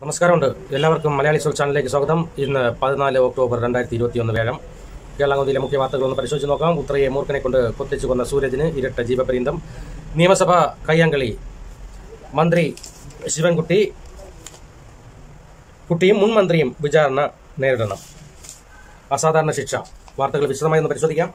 നമസ്കാരമുണ്ട് എല്ലാവർക്കും മലയാളി സോൾ ചാനലിലേക്ക് സ്വാഗതം ഇന്ന് പതിനാല് ഒക്ടോബർ രണ്ടായിരത്തി ഇരുപത്തി ഒന്ന് വ്യാഴം കേരളാവധിയിലെ മുഖ്യ വാർത്തകളൊന്ന് പരിശോധിച്ച് നോക്കാം ഉത്രയെ മൂർഖനെ കൊണ്ട് കൊത്തിച്ചു കൊന്ന സൂരജിന് ഇരട്ട ജീവപര്യന്തം നിയമസഭ കയ്യാങ്കളി മന്ത്രി ശിവൻകുട്ടി കുട്ടിയും മുൻ മന്ത്രിയും വിചാരണ നേരിടണം അസാധാരണ ശിക്ഷ വാർത്തകൾ വിശദമായി ഒന്ന് പരിശോധിക്കാം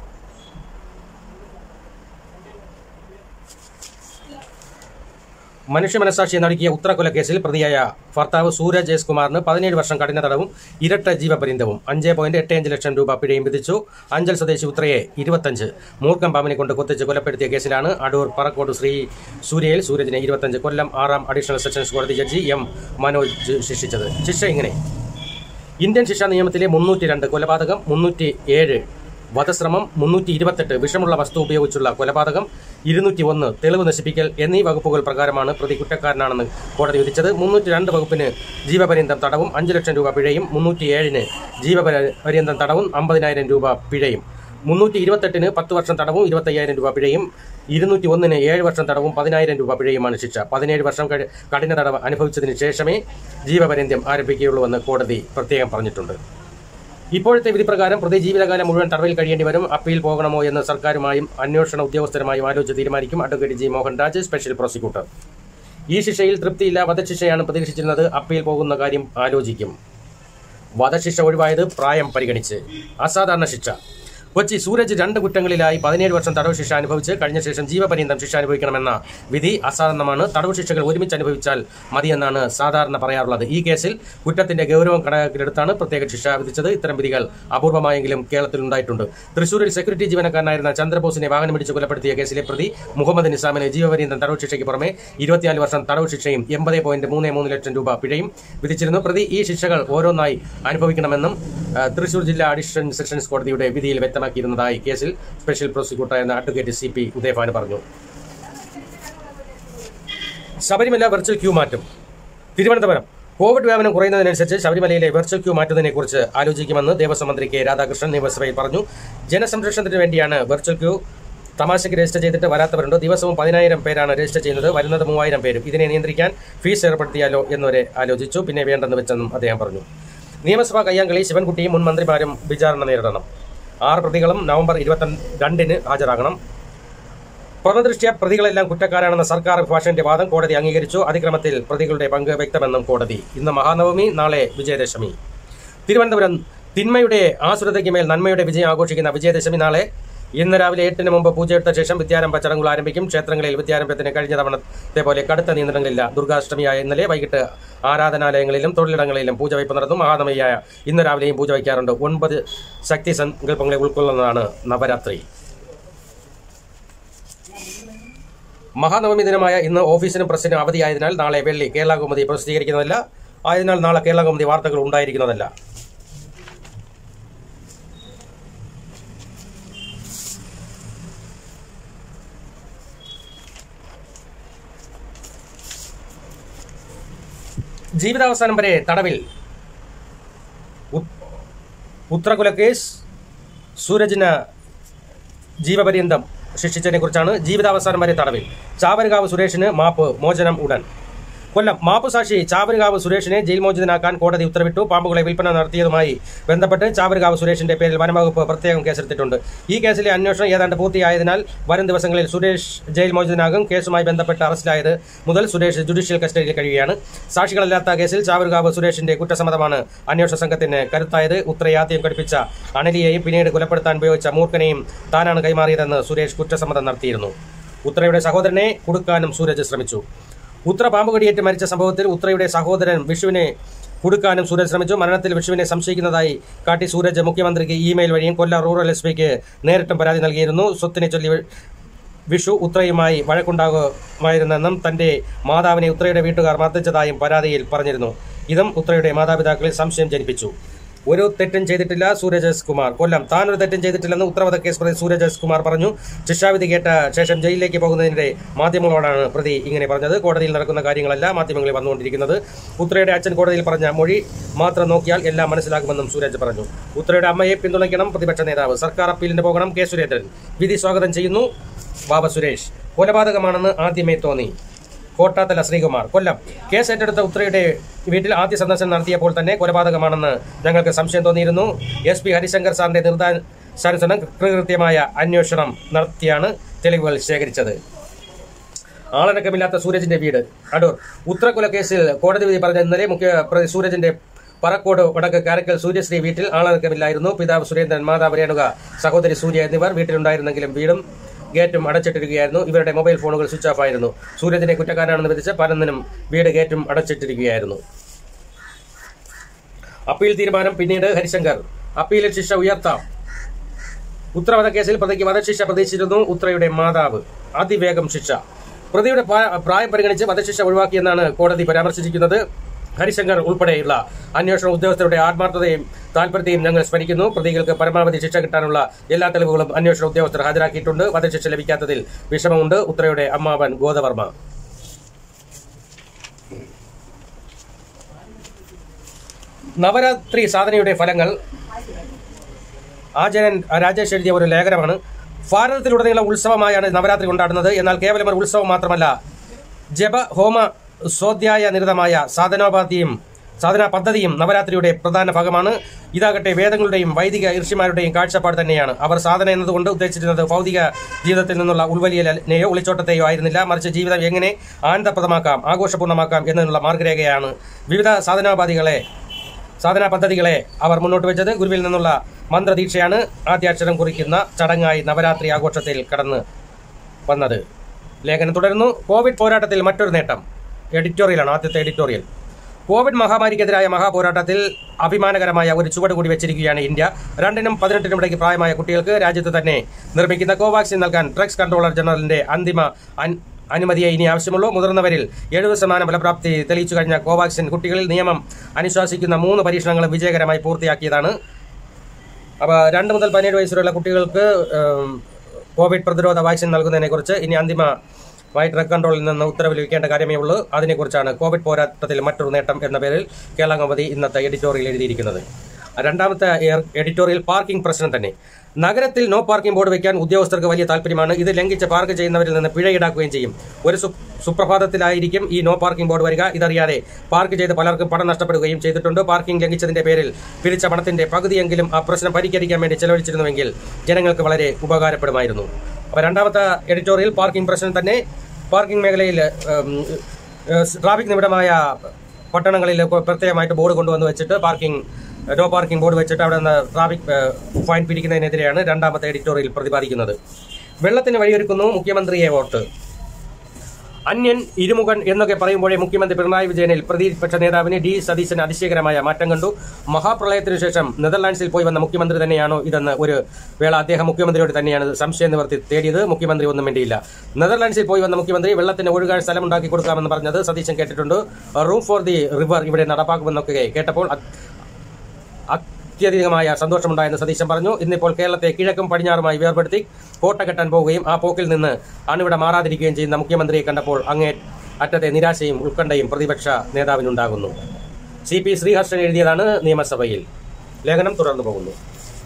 മനുഷ്യ മനസാക്ഷിയെ നടുക്കിയ ഉത്തരക്കൊലക്കേസിൽ പ്രതിയായ ഭർത്താവ് സൂരജ് എസ് കുമാറിന് പതിനേഴ് വർഷം കഠിന തടവും ഇരട്ട ജീവപര്യന്തവും അഞ്ച് പോയിന്റ് എട്ട് അഞ്ച് ലക്ഷം രൂപ പിഴയും വിധിച്ചു അഞ്ചൽ സ്വദേശി ഉത്രയെ ഇരുപത്തഞ്ച് മൂർഖം പാമ്പിനെ കൊണ്ട് കൊത്തിച്ച് കൊലപ്പെടുത്തിയ കേസിലാണ് അടൂർ പറക്കോട് ശ്രീ സൂര്യയിൽ സൂരജിനെ ഇരുപത്തഞ്ച് കൊല്ലം ആറാം അഡീഷണൽ സെഷൻസ് കോടതി ജഡ്ജി എം മനോജ് ശിക്ഷിച്ചത് ശിക്ഷ ഇങ്ങനെ ഇന്ത്യൻ ശിക്ഷാ നിയമത്തിലെ മുന്നൂറ്റി രണ്ട് കൊലപാതകം മുന്നൂറ്റി ഏഴ് വധശ്രമം മുന്നൂറ്റി ഇരുപത്തെട്ട് വിഷമുള്ള വസ്തു ഉപയോഗിച്ചുള്ള കൊലപാതകം ഇരുന്നൂറ്റി ഒന്ന് തെളിവ് നശിപ്പിക്കൽ എന്നീ വകുപ്പുകൾ പ്രകാരമാണ് പ്രതി കുറ്റക്കാരനാണെന്ന് കോടതി വിധിച്ചത് മുന്നൂറ്റി രണ്ട് വകുപ്പിന് ജീവപര്യന്തം തടവും അഞ്ച് ലക്ഷം രൂപ പിഴയും മുന്നൂറ്റി ഏഴിന് ജീവപര്യന്തം തടവും അമ്പതിനായിരം രൂപ പിഴയും മുന്നൂറ്റി ഇരുപത്തെട്ടിന് പത്ത് വർഷം തടവും ഇരുപത്തയ്യായിരം രൂപ പിഴയും ഇരുന്നൂറ്റി ഒന്നിന് ഏഴ് വർഷം തടവും പതിനായിരം രൂപ പിഴയുമാണ് ശിക്ഷ പതിനേഴ് വർഷം കഴി- കഠിന തടവ് അനുഭവിച്ചതിന് ശേഷമേ ജീവപര്യന്തം ആരംഭിക്കുകയുള്ളൂവെന്ന് കോടതി പ്രത്യേകം പറഞ്ഞിട്ടുണ്ട് ഇപ്പോഴത്തെ വിധി പ്രകാരം പ്രതി ജീവിതകാലം മുഴുവൻ തടവിൽ കഴിയേണ്ടി വരും അപ്പീൽ പോകണമോ എന്ന് സർക്കാരുമായും അന്വേഷണ ഉദ്യോഗസ്ഥരുമായും ആലോചിച്ച് തീരുമാനിക്കും advocate G Mohanraj special prosecutor ഈ ശിക്ഷയിൽ തൃപ്തിയില്ല വധശിക്ഷയാണ് പ്രതീക്ഷിച്ചിരുന്നത് അപ്പീൽ പോകുന്ന കാര്യം ആലോചിക്കും വധശിക്ഷ ഒഴിവായത് പ്രായം പരിഗണിച്ച് അസാധാരണ ശിക്ഷ കൊച്ചി സൂരജ് രണ്ട് കുറ്റങ്ങളിലായി പതിനേഴ് വർഷം തടവ് ശിക്ഷ അനുഭവിച്ച് കഴിഞ്ഞ ശേഷം ജീവപര്യന്തം ശിക്ഷ അനുഭവിക്കണമെന്ന വിധി അസാധാരണമാണ് തടവ് ശിക്ഷകൾ ഒരുമിച്ച് അനുഭവിച്ചാൽ മതിയെന്നാണ് സാധാരണ പറയാറുള്ളത് ഈ കേസിൽ കുറ്റത്തിന്റെ ഗൗരവം കണക്കിലെടുത്താണ് പ്രത്യേക ശിക്ഷ വിധിച്ചത് ഇത്തരം വിധികൾ അപൂർവമായെങ്കിലും കേരളത്തിൽ ഉണ്ടായിട്ടുണ്ട് തൃശൂരിൽ സെക്യൂരിറ്റി ജീവനക്കാരനായിരുന്ന ചന്ദ്രബോസിനെ വാഹനമിടിച്ച് കൊലപ്പെടുത്തിയ കേസിലെ പ്രതി മുഹമ്മദ് നിസാമിന് ജീവപര്യന്തം തടവ് ശിക്ഷയ്ക്ക് പുറമെ ഇരുപത്തിനാല് വർഷം തടവ് ശിക്ഷയും എൺപത് പോയിന്റ് മൂന്ന് മൂന്ന് ലക്ഷം രൂപ പിഴയും വിധിച്ചിരുന്നു പ്രതി ഈ ശിക്ഷകൾ ഓരോന്നായി അനുഭവിക്കണമെന്നും ആ, തൃശൂർ ജില്ലാ അഡീഷണൽ സെഷൻസ് കോടതിയുടെ വിധിയിൽ വ്യക്തമാക്കിയിരുന്നതായി കേസിൽ സ്പെഷ്യൽ പ്രോസിക്യൂട്ടർ എന്ന അഡ്വക്കേറ്റ് സി പി ഉദയഭാന് പറഞ്ഞു ശബരിമല വെർച്വൽ ക്യൂ മാറ്റും തിരുവനന്തപുരം കോവിഡ് വ്യാപനം കുറയുന്നതിനനുസരിച്ച് ശബരിമലയിലെ വെർച്വൽ ക്യൂ മാറ്റുന്നതിനെക്കുറിച്ച് ആലോചിക്കുമെന്ന് ദേവസ്വം മന്ത്രി കെ രാധാകൃഷ്ണൻ നിയമസഭയിൽ പറഞ്ഞു ജനസംരക്ഷണത്തിന് വേണ്ടിയാണ് വെർച്വൽ ക്യൂ തമാശയ്ക്ക് രജിസ്റ്റർ ചെയ്തിട്ട് വരാത്തവരുണ്ട് ദിവസവും പതിനായിരം പേരാണ് രജിസ്റ്റർ ചെയ്യുന്നത് വരുന്നത് മൂവായിരം പേരും ഇതിനെ നിയന്ത്രിക്കാൻ ഫീസ് ഏർപ്പെടുത്തിയാലോ എന്നവരെ ആലോചിച്ചു പിന്നെ വേണ്ടെന്ന് വെച്ചെന്നും അദ്ദേഹം പറഞ്ഞു നിയമസഭാ കയ്യാങ്കളി ശിവൻകുട്ടിയും മുൻ മന്ത്രിമാരും വിചാരണ നേരിടണം ആറ് പ്രതികളും നവംബർ ഇരുപത്തി രണ്ടിന് ഹാജരാകണം പ്രഥമദൃഷ്ട്യ പ്രതികളെല്ലാം കുറ്റക്കാരാണെന്ന സർക്കാർ അഭിഭാഷകന്റെ വാദം കോടതി അംഗീകരിച്ചു അതിക്രമത്തിൽ പ്രതികളുടെ പങ്ക് വ്യക്തമെന്നും കോടതി ഇന്ന് മഹാനവമി നാളെ വിജയദശമി തിരുവനന്തപുരം തിന്മയുടെ ആസുരതയ്ക്ക് മേൽ നന്മയുടെ വിജയം ആഘോഷിക്കുന്ന വിജയദശമി നാളെ ഇന്ന് രാവിലെ എട്ടിന് മുമ്പ് പൂജയെടുത്ത ശേഷം വിദ്യാരംഭ ചടങ്ങുകൾ ആരംഭിക്കും ക്ഷേത്രങ്ങളിൽ വിദ്യാരംഭത്തിന് കഴിഞ്ഞ തവണത്തെ പോലെ കടുത്ത നിയന്ത്രണങ്ങളില്ല ദുർഗാഷ്ടമിയായ ഇന്നലെ വൈകിട്ട് ആരാധനാലയങ്ങളിലും തൊഴിലിടങ്ങളിലും പൂജ വയ്പ് നടന്നു മഹാനവമിയായ ഇന്ന് രാവിലെയും പൂജ വയ്ക്കാറുണ്ട് ഒൻപത് ശക്തി സങ്കല്പങ്ങളെ ഉൾക്കൊള്ളുന്നതാണ് നവരാത്രി മഹാനവമി ദിനമായ ഇന്ന് ഓഫീസിനും പ്രസിനും അവധിയായതിനാൽ നാളെ വെള്ളി കേരള കൗമുദി പ്രസിദ്ധീകരിക്കുന്നതല്ല ആയതിനാൽ നാളെ കേരള കൗമുദി വാർത്തകൾ ഉണ്ടായിരിക്കുന്നതല്ല ജീവിതാവസാനം വരെ തടവിൽ ഉത്- ഉത്തരകുലക്കേസ് സൂരജിന് ജീവപര്യന്തം ശിക്ഷിച്ചതിനെ കുറിച്ചാണ് ജീവിതാവസാനം വരെ തടവിൽ ചാവരുകാവ് സുരേഷിന് മാപ്പ് മോചനം ഉടൻ കൊല്ലം മാപ്പ് സാക്ഷി ചാവരുകാവ് സുരേഷിനെ ജയിൽ മോചിതനാക്കാൻ കോടതി ഉത്തരവിട്ടു പാമ്പുകളെ വിൽപ്പന നടത്തിയതുമായി ബന്ധപ്പെട്ട് ചാവരുകാവ് സുരേഷിന്റെ പേരിൽ വനംവകുപ്പ് പ്രത്യേകം കേസെടുത്തിട്ടുണ്ട് ഈ കേസിലെ അന്വേഷണം ഏതാണ്ട് പൂർത്തിയായതിനാൽ വരും ദിവസങ്ങളിൽ സുരേഷ് ജയിൽ മോചിതനാകും കേസുമായി ബന്ധപ്പെട്ട് അറസ്റ്റിലായത് മുതൽ സുരേഷ് ജുഡീഷ്യൽ കസ്റ്റഡിയിൽ കഴിയുകയാണ് സാക്ഷികളില്ലാത്ത കേസിൽ ചാവരുകാവ് സുരേഷിന്റെ കുറ്റസമ്മതമാണ് അന്വേഷണ സംഘത്തിന് കരുത്തായത് ഉത്തരയെ ആദ്യം ഘടിപ്പിച്ച അണലിയെയും പിന്നീട് കൊലപ്പെടുത്താൻ ഉപയോഗിച്ച മൂർഖനെയും താനാണ് കൈമാറിയതെന്ന് സുരേഷ് കുറ്റസമ്മതം നടത്തിയിരുന്നു ഉത്രയുടെ സഹോദരനെ കുടുക്കാനും സൂരജ് ശ്രമിച്ചു ഉത്ര പാമ്പ് കടിയേറ്റ് മരിച്ച സംഭവത്തിൽ ഉത്രയുടെ സഹോദരൻ വിഷുവിനെ കുടുക്കാനും സൂരജ് ശ്രമിച്ചു മരണത്തിൽ വിഷുവിനെ സംശയിക്കുന്നതായി കാട്ടി സൂരജ് മുഖ്യമന്ത്രിക്ക് ഇമെയിൽ വഴിയും കൊല്ലം റൂറൽ എസ് പിക്ക് നേരിട്ടും പരാതി നൽകിയിരുന്നു സ്വത്തിനെ ചൊല്ലി വിഷു ഉത്രയുമായി വഴക്കുണ്ടാകുമായിരുന്നെന്നും തന്റെ മാതാവിനെ ഉത്രയുടെ വീട്ടുകാർ മർദ്ദിച്ചതായും പരാതിയിൽ പറഞ്ഞിരുന്നു ഇതും ഉത്രയുടെ മാതാപിതാക്കളിൽ സംശയം ജനിപ്പിച്ചു ഒരു തെറ്റും ചെയ്തിട്ടില്ല സൂരജ് എസ് കുമാർ കൊല്ലം താൻ ഒരു തെറ്റും ചെയ്തിട്ടില്ലെന്ന് ഉത്തരവാദ കേസ് പ്രതി സൂരജ് എസ് കുമാർ പറഞ്ഞു ശിക്ഷാവിധി കേട്ട ശേഷം ജയിലിലേക്ക് പോകുന്നതിനിടെ മാധ്യമങ്ങളോടാണ് പ്രതി ഇങ്ങനെ പറഞ്ഞത് കോടതിയിൽ നടക്കുന്ന കാര്യങ്ങളല്ല മാധ്യമങ്ങളിൽ വന്നുകൊണ്ടിരിക്കുന്നത് ഉത്രയുടെ അച്ഛൻ കോടതിയിൽ പറഞ്ഞ മൊഴി മാത്രം നോക്കിയാൽ എല്ലാം മനസ്സിലാകുമെന്നും സൂരജ് പറഞ്ഞു ഉത്രയുടെ അമ്മയെ പിന്തുണയ്ക്കണം പ്രതിപക്ഷ നേതാവ് സർക്കാർ അപ്പീലിന് പോകണം കെ സുരേന്ദ്രൻ വിധി സ്വാഗതം ചെയ്യുന്നു ബാബ സുരേഷ് കൊലപാതകമാണെന്ന് ആദ്യമേ തോന്നി കോട്ടാത്തല ശ്രീകുമാർ കൊല്ലം കേസ് ഏറ്റെടുത്ത ഉത്രയുടെ വീട്ടിൽ ആദ്യ സന്ദർശനം നടത്തിയപ്പോൾ തന്നെ കൊലപാതകമാണെന്ന് ഞങ്ങൾക്ക് സംശയം തോന്നിയിരുന്നു എസ് പി ഹരിശങ്കർ സാറിന്റെ നിർദ്ദേശാനുസരണം കൃത്യമായ അന്വേഷണം നടത്തിയാണ് തെളിവുകൾ ശേഖരിച്ചത് ആളനക്കമില്ലാത്ത സൂരജിന്റെ വീട് അടൂർ ഉത്തരകൊല കേസിൽ കോടതി വിധി പറഞ്ഞ ഇന്നലെ മുഖ്യ പ്രതി സൂരജിന്റെ പറക്കോട് വടക്ക് കാരക്കൽ സൂര്യശ്രീ വീട്ടിൽ ആളനക്കമില്ലായിരുന്നു പിതാവ് സുരേന്ദ്രൻ മാതാവ് രേണുക സഹോദരി സൂര്യ എന്നിവർ വീട്ടിലുണ്ടായിരുന്നെങ്കിലും വീടും ഗേറ്റും അടച്ചിട്ടിരിക്കുകയായിരുന്നു ഇവരുടെ മൊബൈൽ ഫോണുകൾ സ്വിച്ച് ഓഫ് ആയിരുന്നു സൂരജിനെ കുറ്റക്കാരാണെന്ന് വിധിച്ച് പരന്നിനും വീട് ഗേറ്റും അടച്ചിട്ടിരിക്കുകയായിരുന്നു അപ്പീൽ തീരുമാനം പിന്നീട് ഹരിശങ്കർ അപ്പീലിൽ ശിക്ഷ ഉയർത്താം ഉത്തരവധ കേസിൽ പ്രതിക്ക് വധശിക്ഷ പ്രതീക്ഷിച്ചിരുന്നു ഉത്രയുടെ മാതാവ് അതിവേഗം ശിക്ഷ പ്രതിയുടെ പ്രാ- പ്രായം പരിഗണിച്ച് വധശിക്ഷ ഒഴിവാക്കിയെന്നാണ് കോടതി പരാമർശിച്ചിരിക്കുന്നത് ഹരിശങ്കർ ഉൾപ്പെടെയുള്ള അന്വേഷണ ഉദ്യോഗസ്ഥരുടെ ആത്മാർത്ഥതയും താൽപര്യത്തെയും ഞങ്ങൾ സ്മരിക്കുന്നു പ്രതികൾക്ക് പരമാവധി ശിക്ഷ കിട്ടാനുള്ള എല്ലാ തെളിവുകളും അന്വേഷണ ഉദ്യോഗസ്ഥർ ഹാജരാക്കിയിട്ടുണ്ട് വധശിക്ഷ ലഭിക്കാത്തതിൽ വിഷമമുണ്ട് ഉത്രയുടെ അമ്മാവൻ ഗോദവർമ്മ നവരാത്രി സാധനയുടെ ഫലങ്ങൾ ആചാര്യൻ രാജേഷ് എഴുതിയ ഒരു ലേഖനമാണ് ഭാരതത്തിലുടനീളം ഉത്സവമായാണ് നവരാത്രി കൊണ്ടാടുന്നത് എന്നാൽ കേവലം ഒരു ഉത്സവം മാത്രമല്ല ജപ ഹോമ സ്വാധ്യായ നിരതമായ സാധനോപാധിയും സാധനാ പദ്ധതിയും നവരാത്രിയുടെ പ്രധാന ഭാഗമാണ് ഇതാകട്ടെ വേദങ്ങളുടെയും വൈദിക ഋഷിമാരുടെയും കാഴ്ചപ്പാട് തന്നെയാണ് അവർ സാധന എന്നതുകൊണ്ട് ഉദ്ദേശിച്ചിരുന്നത് ഭൗതിക ജീവിതത്തിൽ നിന്നുള്ള ഉൾവലിയലിനെയോ ഒളിച്ചോട്ടത്തെയോ ആയിരുന്നില്ല മറിച്ച് ജീവിതം എങ്ങനെ ആനന്ദപ്രദമാക്കാം ആഘോഷപൂർണ്ണമാക്കാം എന്നുള്ള മാർഗരേഖയാണ് വിവിധ സാധനാപാധികളെ സാധനാ പദ്ധതികളെ അവർ മുന്നോട്ട് വെച്ചത് ഗുരുവിൽ നിന്നുള്ള മന്ത്രദീക്ഷയാണ് ആദ്യാക്ഷരം കുറിക്കുന്ന ചടങ്ങായി നവരാത്രി ആഘോഷത്തിൽ കടന്ന് വന്നത് ലേഖനം തുടരുന്നു കോവിഡ് പോരാട്ടത്തിൽ മറ്റൊരു നേട്ടം എഡിറ്റോറിയലാണ് ആദ്യത്തെ എഡിറ്റോറിയൽ കോവിഡ് മഹാമാരിക്കെതിരായ മഹാപോരാട്ടത്തിൽ അഭിമാനകരമായ ഒരു ചുവട് കൂടി വെച്ചിരിക്കുകയാണ് ഇന്ത്യ രണ്ടിനും പതിനെട്ടിനും ഇടയ്ക്ക് പ്രായമായ കുട്ടികൾക്ക് രാജ്യത്ത് തന്നെ നിർമ്മിക്കുന്ന കോവാക്സിൻ നൽകാൻ ഡ്രഗ്സ് കൺട്രോളർ ജനറലിന്റെ അന്തിമ അൻ- അനുമതിയെ ഇനി ആവശ്യമുള്ളൂ മുതിർന്നവരിൽ എഴുപത് ശതമാനം ഫലപ്രാപ്തി തെളിയിച്ചു കഴിഞ്ഞ കോവാക്സിൻ കുട്ടികളിൽ നിയമം അനുശാസിക്കുന്ന മൂന്ന് പരീക്ഷണങ്ങളും വിജയകരമായി പൂർത്തിയാക്കിയതാണ് അപ്പോൾ രണ്ട് മുതൽ പതിനേഴ് വയസ്സുള്ള കുട്ടികൾക്ക് ഉം, കോവിഡ് പ്രതിരോധ വാക്സിൻ നൽകുന്നതിനെക്കുറിച്ച് ഇനി അന്തിമമായി ഡ്രഗ് കൺട്രോളിൽ നിന്ന് ഉത്തരവ് ലഭിക്കേണ്ട കാര്യമേ ഉള്ളൂ അതിനെക്കുറിച്ചാണ് കോവിഡ് പോരാട്ടത്തിൽ മറ്റൊരു നേട്ടം എന്ന പേരിൽ കേരള കൗമുദി ഇന്നത്തെ എഡിറ്റോറിയൽ എഴുതിയിരിക്കുന്നത് രണ്ടാമത്തെ എയർ- എഡിറ്റോറിയൽ പാർക്കിംഗ് പ്രശ്നം തന്നെ നഗരത്തിൽ നോ പാർക്കിംഗ് ബോർഡ് വയ്ക്കാൻ ഉദ്യോഗസ്ഥർക്ക് വലിയ താല്പര്യമാണ് ഇത് ലംഘിച്ച് പാർക്ക് ചെയ്യുന്നവരിൽ നിന്ന് പിഴ ഈടാക്കുകയും ചെയ്യും ഒരു സു- സുപ്രഭാതത്തിലായിരിക്കും ഈ നോ പാർക്കിംഗ് ബോർഡ് വരിക ഇതറിയാതെ പാർക്ക് ചെയ്ത് പലർക്കും പണം നഷ്ടപ്പെടുകയും ചെയ്തിട്ടുണ്ട് പാർക്കിംഗ് ലംഘിച്ചതിന്റെ പേരിൽ പിരിച്ച പണത്തിന്റെ പകുതിയെങ്കിലും ആ പ്രശ്നം പരിഹരിക്കാൻ വേണ്ടി ചെലവഴിച്ചിരുന്നുവെങ്കിൽ ജനങ്ങൾക്ക് വളരെ ഉപകാരപ്പെടുമായിരുന്നു അപ്പോൾ രണ്ടാമത്തെ എഡിറ്റോറിയൽ പാർക്കിംഗ് പ്രശ്നം തന്നെ പാർക്കിംഗ് മേഖലയിൽ ഉം, ഏഹ്, ട്രാഫിക് നിമിടമായ പട്ടണങ്ങളിൽ കൊ- പ്രത്യേകമായിട്ട് ബോർഡ് കൊണ്ടുവന്ന് വെച്ചിട്ട് പാർക്കിംഗ് നോ പാർക്കിംഗ് ബോർഡ് വെച്ചിട്ട് അവിടെ നിന്ന് ട്രാഫിക് ഏഹ്, ഫൈൻ പിരിക്കുന്നതിനെതിരെയാണ് രണ്ടാമത്തെ എഡിറ്റോറിയൽ പ്രതിപാദിക്കുന്നത് വെള്ളത്തിന് വഴിയൊരുക്കുന്നു മുഖ്യമന്ത്രിയെ വോട്ട് അന്യൻ ഇരുമുഖൻ എന്നൊക്കെ പറയുമ്പോഴേ മുഖ്യമന്ത്രി പിണറായി വിജയനിൽ പ്രതിപക്ഷ നേതാവിന് ഡി സതീശന് അതിശയകരമായ മാറ്റം കണ്ടു മഹാപ്രളയത്തിനു ശേഷം നെതർലാൻഡ്സിൽ പോയി വന്ന മുഖ്യമന്ത്രി തന്നെയാണോ ഇതെന്ന് ഒരു വേള അദ്ദേഹം മുഖ്യമന്ത്രിയോട് തന്നെയാണ് സംശയം നിവർത്തി തേടിയത് മുഖ്യമന്ത്രി ഒന്നും വേണ്ടിയില്ല നെതർലാൻഡ്സിൽ പോയി വന്ന മുഖ്യമന്ത്രി വെള്ളത്തിന് ഒഴുകാൻ സ്ഥലമുണ്ടാക്കി കൊടുക്കാമെന്ന് പറഞ്ഞത് സതീശൻ കേട്ടിട്ടുണ്ട് റൂം ഫോർ ദി റിവർ ഇവിടെ നടപ്പാക്കുമെന്നൊക്കെ കേട്ടപ്പോൾ അത് അത്യധികമായ സന്തോഷമുണ്ടായെന്ന് സതീശൻ പറഞ്ഞു ഇന്നിപ്പോൾ കേരളത്തെ കിഴക്കും പടിഞ്ഞാറുമായി വേർപെടുത്തി കോട്ട കെട്ടാൻ പോവുകയും ആ പോക്കിൽ നിന്ന് അണിവിടെ മാറാതിരിക്കുകയും ചെയ്യുന്ന മുഖ്യമന്ത്രിയെ കണ്ടപ്പോൾ അങ്ങേ അറ്റത്തെ നിരാശയും ഉത്കണ്ഠയും പ്രതിപക്ഷ നേതാവിനുണ്ടാകുന്നു സി പി ശ്രീഹർഷൻ എഴുതിയതാണ് നിയമസഭയിൽ ലേഖനം തുടർന്നു പോകുന്നു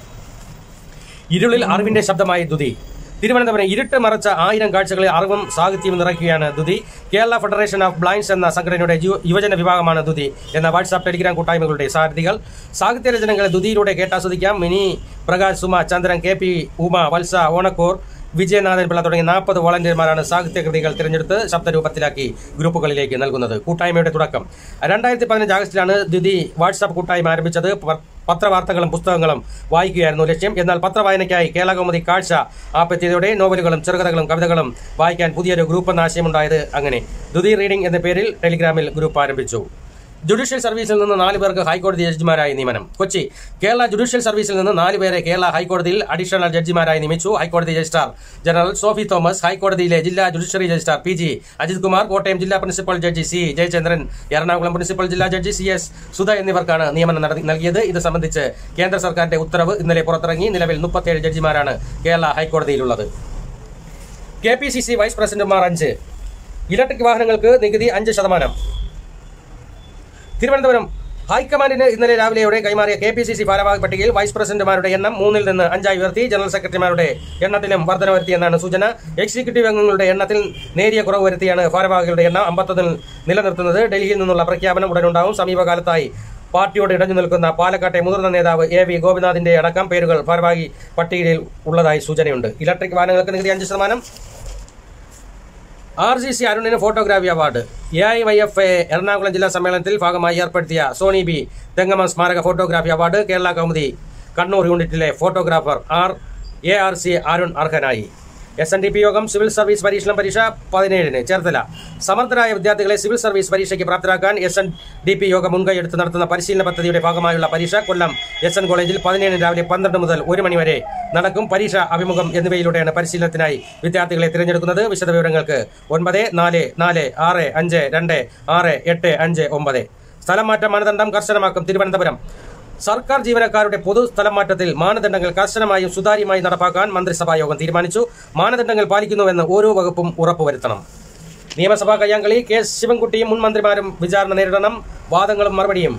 ഇരുളിൽ അറിവിന്റെ ശബ്ദമായി ദുതി തിരുവനന്തപുരം ഇരുട്ട് മറച്ച ആയിരം കാഴ്ചകളിൽ അറിവും സാഹിത്യവും നിറയ്ക്കുകയാണ് Duthi Kerala federation of blinds എന്ന സംഘടനയുടെ യു- യുവജന വിഭാഗമാണ് ദുതി എന്ന വാട്സാപ്പ് ടെലിഗ്രാം കൂട്ടായ്മകളുടെ സാരഥികൾ സാഹിത്യ രചനകളെ ദുതിയിലൂടെ കേട്ടാസ്വദിക്കാം മിനി പ്രകാശ് സുമ ചന്ദ്രൻ കെ പി ഉമ വത്സ ഓണക്കൂർ വിജയനാഥൻ പിള്ള തുടങ്ങിയ നാൽപ്പത് വോളണ്ടിയർമാരാണ് സാഹിത്യകൃതികൾ തിരഞ്ഞെടുത്ത് ശബ്ദരൂപത്തിലാക്കി ഗ്രൂപ്പുകളിലേക്ക് നൽകുന്നത് കൂട്ടായ്മയുടെ തുടക്കം രണ്ടായിരത്തി പതിനഞ്ച് ആഗസ്റ്റിലാണ് ദ്വിതി വാട്സാപ്പ് കൂട്ടായ്മ ആരംഭിച്ചത് പ- പത്രവാർത്തകളും പുസ്തകങ്ങളും വായിക്കുകയായിരുന്നു ലക്ഷ്യം എന്നാൽ പത്രവായനയ്ക്കായി കേരള കൗമുദി കാഴ്ച ആപ്പെത്തിയതോടെ നോവലുകളും ചെറുകഥകളും കവിതകളും വായിക്കാൻ പുതിയൊരു ഗ്രൂപ്പ് എന്ന ആശയമുണ്ടായത് അങ്ങനെ ദ്വിതി റീഡിംഗ് എന്ന പേരിൽ ടെലിഗ്രാമിൽ ഗ്രൂപ്പ് ആരംഭിച്ചു ജുഡീഷ്യൽ സർവീസിൽ നിന്ന് നാല് പേർക്ക് ഹൈക്കോടതി ജഡ്ജിമാരായി നിയമനം കൊച്ചി കേരള ജുഡീഷ്യൽ സർവീസിൽ നിന്ന് നാല് പേരെ കേരള ഹൈക്കോടതിയിൽ അഡീഷണൽ ജഡ്ജിമാരായി നിയമിച്ചു ഹൈക്കോടതി രജിസ്ട്രാർ ജനറൽ സോഫി തോമസ് ഹൈക്കോടതിയിലെ ജില്ലാ judiciary registrar P G Ajith Kumar Kottayam ജില്ലാ principal judge C Jayachandran Ernakulam principal ജില്ലാ ജഡ്ജി സി എസ് സുധ എന്നിവർക്കാണ് നിയമനം നടത്തി- നൽകിയത് ഇത് സംബന്ധിച്ച് കേന്ദ്ര സർക്കാരിന്റെ ഉത്തരവ് ഇന്നലെ പുറത്തിറങ്ങി നിലവിൽ മുപ്പത്തേഴ് ജഡ്ജിമാരാണ് കേരള ഹൈക്കോടതിയിലുള്ളത് K P C C vice പ്രസിഡന്റുമാർ അഞ്ച് ഇലക്ട്രിക് വാഹനങ്ങൾക്ക് നികുതി അഞ്ച് ശതമാനം തിരുവനന്തപുരം ഹൈക്കമാൻഡിന് ഇന്നലെ രാവിലെയോടെ കൈമാറിയ കെ പി സി സി ഭാരവാഹി പട്ടികയിൽ വൈസ് പ്രസിഡന്റുമാരുടെ എണ്ണം മൂന്നിൽ നിന്ന് അഞ്ചായി ഉയർത്തി ജനറൽ സെക്രട്ടറിമാരുടെ എണ്ണത്തിലും വർധന വരുത്തിയെന്നാണ് സൂചന എക്സിക്യൂട്ടീവ് അംഗങ്ങളുടെ എണ്ണത്തിൽ നേരിയ കുറവ് വരുത്തിയാണ് ഭാരവാഹികളുടെ എണ്ണം അമ്പത്തൊന്നിൽ നിലനിർത്തുന്നത് ഡൽഹിയിൽ നിന്നുള്ള പ്രഖ്യാപനം ഉടനുണ്ടാവും സമീപകാലത്തായി പാർട്ടിയോട് ഇടഞ്ഞു നിൽക്കുന്ന പാലക്കാട്ടെ മുതിർന്ന നേതാവ് എ വി ഗോപിനാഥിന്റെ അടക്കം പേരുകൾ ഭാരവാഹി പട്ടികയിൽ ഉള്ളതായി സൂചനയുണ്ട് ഇലക്ട്രിക് വാഹനങ്ങൾക്ക് നികുതി അഞ്ച് ശതമാനം ആർ ജി സി അരുണിന് photography award A I Y F A Ernakulam ജില്ലാ സമ്മേളനത്തിൽ ഭാഗമായി ഏർപ്പെടുത്തിയ സോണി ബി തെങ്ങമ സ്മാരക ഫോട്ടോഗ്രാഫി അവാർഡ് കേരള കൗമുദി കണ്ണൂർ യൂണിറ്റിലെ photographer R A R C Arun അർഹനായി എസ് എൻ ഡി പി യോഗം സിവിൽ സർവീസ് പരീക്ഷണം പരീക്ഷ പതിനേഴിന് ചേർത്തല സമർത്ഥരായ വിദ്യാർത്ഥികളെ സിവിൽ സർവീസ് പരീക്ഷയ്ക്ക് പ്രാപ്തരാക്കാൻ എസ് എൻ ഡി പി യോഗം മുൻകൈയെടുത്ത് നടത്തുന്ന പരിശീലന പദ്ധതിയുടെ ഭാഗമായുള്ള പരീക്ഷ കൊല്ലം എസ് എൻ കോളേജിൽ പതിനേഴിന് രാവിലെ പന്ത്രണ്ട് മുതൽ ഒരു മണി വരെ നടക്കും പരീക്ഷ അഭിമുഖം എന്നിവയിലൂടെയാണ് പരിശീലനത്തിനായി വിദ്യാർത്ഥികളെ തിരഞ്ഞെടുക്കുന്നത് വിശദവിവരങ്ങൾക്ക് ഒൻപത് നാല് നാല് ആറ് അഞ്ച് രണ്ട് ആറ് എട്ട് അഞ്ച് ഒമ്പത് സ്ഥലം മാറ്റം മാനദണ്ഡം കർശനമാക്കും തിരുവനന്തപുരം സർക്കാർ ജീവനക്കാരുടെ പൊതു സ്ഥലം മാറ്റത്തിൽ മാനദണ്ഡങ്ങൾ കർശനമായും സുതാര്യമായി നടപ്പാക്കാൻ മന്ത്രിസഭാ യോഗം തീരുമാനിച്ചു മാനദണ്ഡങ്ങൾ പാലിക്കുന്നുവെന്ന് ഓരോ വകുപ്പും ഉറപ്പുവരുത്തണം നിയമസഭാ കയ്യാങ്കളി കെ ശിവൻകുട്ടിയും മുൻ മന്ത്രിമാരും വിചാരണ നേരിടണം വാദങ്ങളും മറുപടിയും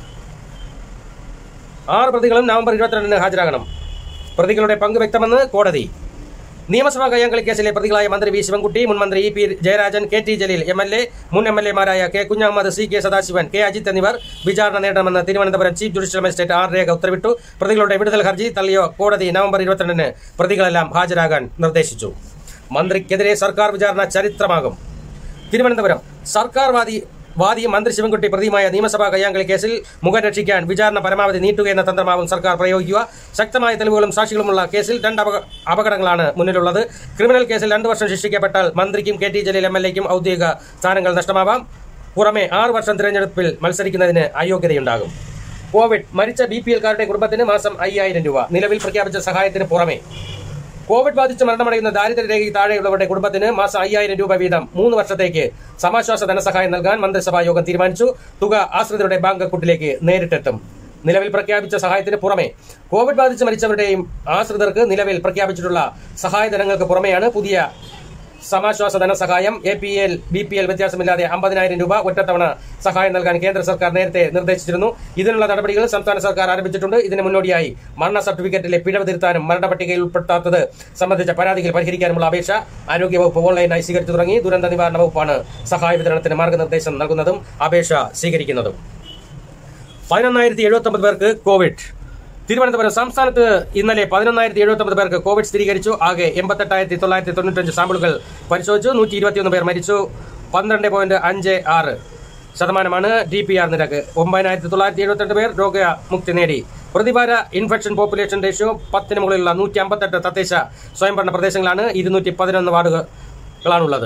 ആറ് പ്രതികളും നവംബർ ഇരുപത്തിരണ്ടിന് ഹാജരാകണം പ്രതികളുടെ പങ്ക് വ്യക്തമെന്ന് കോടതി നിയമസഭാ കയ്യാങ്കളി കേസിലെ പ്രതികളായ മന്ത്രി വി ശിവൻകുട്ടി മുൻ മന്ത്രി E P Jayarajan K T Jaleel M L A മുൻ എം എൽ എമാരായ K Kunhahammed C K Sadasivan K Ajith എന്നിവർ വിചാരണ നേരിടണമെന്ന് Thiruvananthapuram chief judicial magistrate R Rekha ഉത്തരവിട്ടു പ്രതികളുടെ വിടുതൽ ഹർജി തള്ളിയോ കോടതി നവംബർ ഇരുപത്തിരണ്ടിന് പ്രതികളെല്ലാം ഹാജരാകാൻ നിർദ്ദേശിച്ചു മന്ത്രിക്കെതിരെ സർക്കാർ വിചാരണ ചരിത്രമാകും തിരുവനന്തപുരം സർക്കാർ വാദി വാദിയും മന്ത്രി ശിവൻകുട്ടി പ്രതിയുമായ നിയമസഭാ കയ്യാങ്കളി കേസിൽ മുഖം രക്ഷിക്കാൻ വിചാരണ പരമാവധി നീട്ടുകയെന്ന തന്ത്രമാവും സർക്കാർ പ്രയോഗിക്കുക ശക്തമായ തെളിവുകളും സാക്ഷികളുമുള്ള കേസിൽ രണ്ട് അപക- അപകടങ്ങളാണ് മുന്നിലുള്ളത് ക്രിമിനൽ കേസിൽ രണ്ടു വർഷം ശിക്ഷിക്കപ്പെട്ടാൽ മന്ത്രിക്കും K T Jaleel M L എക്കും ഔദ്യോഗിക സ്ഥാനങ്ങൾ നഷ്ടമാവാം പുറമെ ആറ് വർഷം തിരഞ്ഞെടുപ്പിൽ മത്സരിക്കുന്നതിന് അയോഗ്യതയുണ്ടാകും കോവിഡ് മരിച്ച ബി പി എൽക്കാരുടെ കുടുംബത്തിന് മാസം അയ്യായിരം രൂപ നിലവിൽ പ്രഖ്യാപിച്ച സഹായത്തിന് പുറമെ കോവിഡ് ബാധിച്ച് മരണമടയുന്ന ദാരിദ്ര്യരേഖയ്ക്ക് താഴെയുള്ളവരുടെ കുടുംബത്തിന് മാസം അയ്യായിരം രൂപ വീതം മൂന്ന് വർഷത്തേക്ക് സമാശ്വാസ ധനസഹായം നൽകാൻ മന്ത്രിസഭാ യോഗം തീരുമാനിച്ചു തുക ആശ്രിതരുടെ ബാങ്ക് അക്കൗണ്ടിലേക്ക് നേരിട്ടെത്തും നിലവിൽ പ്രഖ്യാപിച്ച സഹായത്തിന് പുറമെ കോവിഡ് ബാധിച്ച് മരിച്ചവരുടെയും ആശ്രിതർക്ക് നിലവിൽ പ്രഖ്യാപിച്ചിട്ടുള്ള സഹായധനങ്ങൾക്ക് പുറമെയാണ് പുതിയ സമാശ്വാസ ധനസഹായം A P L B P L വ്യത്യാസമില്ലാതെ അമ്പതിനായിരം രൂപ ഒറ്റത്തവണ സഹായം നൽകാൻ കേന്ദ്ര സർക്കാർ നേരത്തെ നിർദ്ദേശിച്ചിരുന്നു ഇതിനുള്ള നടപടികൾ സംസ്ഥാന സർക്കാർ ആരംഭിച്ചിട്ടുണ്ട് ഇതിന് മുന്നോടിയായി മരണ സർട്ടിഫിക്കറ്റിലെ പിഴവ് തിരുത്താനും മരണപട്ടികയിൽ ഉൾപ്പെടുത്താത്തത് സംബന്ധിച്ച പരാതികൾ പരിഹരിക്കാനുമുള്ള അപേക്ഷ ആരോഗ്യവകുപ്പ് ഓൺലൈനായി സ്വീകരിച്ചു തുടങ്ങി ദുരന്ത നിവാരണ വകുപ്പാണ് സഹായ വിതരണത്തിന് മാർഗനിർദ്ദേശം നൽകുന്നതും അപേക്ഷ സ്വീകരിക്കുന്നതും പതിനൊന്നായിരത്തി എഴുപത്തി ഒമ്പത് പേർക്ക് കോവിഡ് തിരുവനന്തപുരം സംസ്ഥാനത്ത് ഇന്നലെ പതിനൊന്നായിരത്തി എഴുപത്തി ഒമ്പത് പേർക്ക് കോവിഡ് സ്ഥിരീകരിച്ചു ആകെ എൺപത്തെട്ടായിരത്തി തൊള്ളായിരത്തി തൊണ്ണൂറ്റഞ്ച് സാമ്പിളുകൾ പരിശോധിച്ചു നൂറ്റി ഇരുപത്തിയൊന്ന് പേർ മരിച്ചു പന്ത്രണ്ട് പോയിന്റ് അഞ്ച് ആറ് ശതമാനമാണ് ഡി പി ആർ നിരക്ക് ഒമ്പതിനായിരത്തി തൊള്ളായിരത്തി എഴുപത്തെട്ട് പേർ രോഗമുക്തി നേടി പ്രതിവാര ഇൻഫെക്ഷൻ പോപ്പുലേഷൻ റേഷ്യോ പത്തിന് മുകളിലുള്ള നൂറ്റി അമ്പത്തെട്ട് തദ്ദേശ സ്വയംഭരണ പ്രദേശങ്ങളാണ് ഇരുന്നൂറ്റി പതിനൊന്ന് വാർഡുകളാണുള്ളത്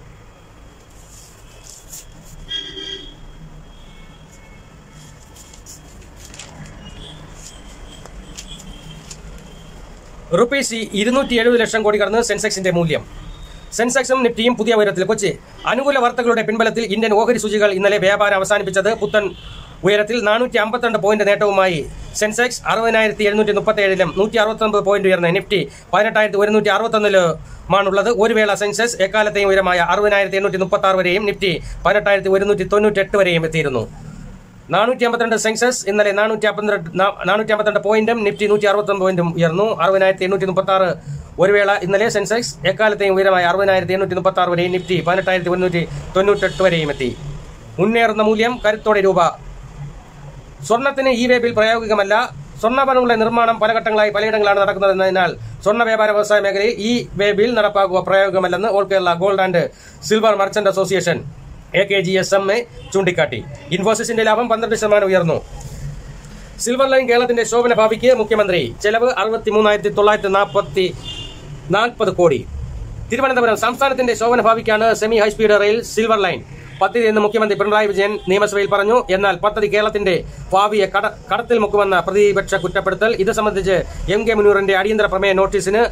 റുപ്പീസ് ഇരുന്നൂറ്റി എഴുപത് ലക്ഷം കോടി കടന്ന് സെൻസെക്സിന്റെ മൂല്യം സെൻസെക്സും നിഫ്റ്റിയും പുതിയ ഉയരത്തിൽ കൊച്ചി അനുകൂല വാർത്തകളുടെ പിൻബലത്തിൽ ഇന്ത്യൻ ഓഹരി സൂചികൾ ഇന്നലെ വ്യാപാരം അവസാനിപ്പിച്ചത് പുത്തൻ ഉയരത്തിൽ നാനൂറ്റി അമ്പത്തിരണ്ട് പോയിന്റ് നേട്ടവുമായി സെൻസെക്സ് അറുപതിനായിരത്തി എഴുന്നൂറ്റി മുപ്പത്തി ഏഴിലും നൂറ്റി അറുപത്തൊമ്പത് പോയിന്റ് ഉയർന്ന നിഫ്റ്റി പതിനെട്ടായിരത്തി ഒരുന്നൂറ്റി അറുപത്തൊന്നിലുമാണുള്ളത് ഒരു വേള സെൻസെക്സ് എക്കാലത്തെയും ഉയരമായ അറുപതിനായിരത്തി എണ്ണൂറ്റി മുപ്പത്തി ആറ് വരെയും നിഫ്റ്റി പതിനെട്ടായിരത്തി ഒരുന്നൂറ്റി തൊണ്ണൂറ്റി എട്ട് വരെയും എത്തിയിരുന്നു നാനൂറ്റി അമ്പത്തിരണ്ട് സെൻസസ് ഇന്നലെ നാനൂറ്റി അമ്പത്തിരണ്ട് നാനൂറ്റി അമ്പത്തിരണ്ട് പോയിന്റും നിഫ്റ്റി നൂറ്റി അറുപത്തൊമ്പത് പോയിന്റും ഉയർന്നു അറുപതിനായിരത്തി എണ്ണൂറ്റി മുപ്പത്തി ആറ് ഒരു വേള ഇന്നലെ സെൻസെക്സ് എക്കാലത്തെയും ഉയരമായ അറുപതിനായിരത്തി എണ്ണൂറ്റി മുപ്പത്തി ആറ് വരെയും നിഫ്റ്റി പതിനെട്ടായിരത്തി ഒരുന്നൂറ്റി തൊണ്ണൂറ്റെട്ട് വരെയും എത്തി മുന്നേറുന്ന മൂല്യം കരുത്തോടെ രൂപ സ്വർണത്തിന് ഈ വേബിൽ പ്രായോഗികമല്ല സ്വർണ്ണാഭരണങ്ങളുടെ നിർമ്മാണം പല ഘട്ടങ്ങളായി പലയിടങ്ങളാണ് നടക്കുന്നതെന്നതിനാൽ സ്വർണ്ണ വ്യാപാര വ്യവസായ മേഖലയിൽ ഈ വേബിൽ നടപ്പാക്കുക പ്രായോഗികമല്ലെന്ന് all Kerala gold and silver merchant association A K G S M A ചൂണ്ടിക്കാട്ടി ഇൻഫോസിസിന്റെ ലാഭം പന്ത്രണ്ട് ശതമാനം ഉയർന്നു സിൽവർ ലൈൻ കേരളത്തിന്റെ ശോഭന ഭാവിക്ക് മുഖ്യമന്ത്രി ചെലവ് അറുപത്തി മൂന്നായിരത്തി തൊള്ളായിരത്തി നാൽപ്പത്തി നാൽപ്പത് കോടി തിരുവനന്തപുരം സംസ്ഥാനത്തിന്റെ ശോഭന ഭാവിക്കാണ് semi high speed rail silver line പദ്ധതി എന്ന് മുഖ്യമന്ത്രി പിണറായി വിജയൻ നിയമസഭയിൽ പറഞ്ഞു എന്നാൽ പദ്ധതി കേരളത്തിന്റെ ഭാവിയെ കട- കടത്തിൽ മുക്കുമെന്ന പ്രതിപക്ഷ കുറ്റപ്പെടുത്തൽ ഇത് സംബന്ധിച്ച് എം കെ മുനൂറിന്റെ അടിയന്തര പ്രമേയ നോട്ടീസിന്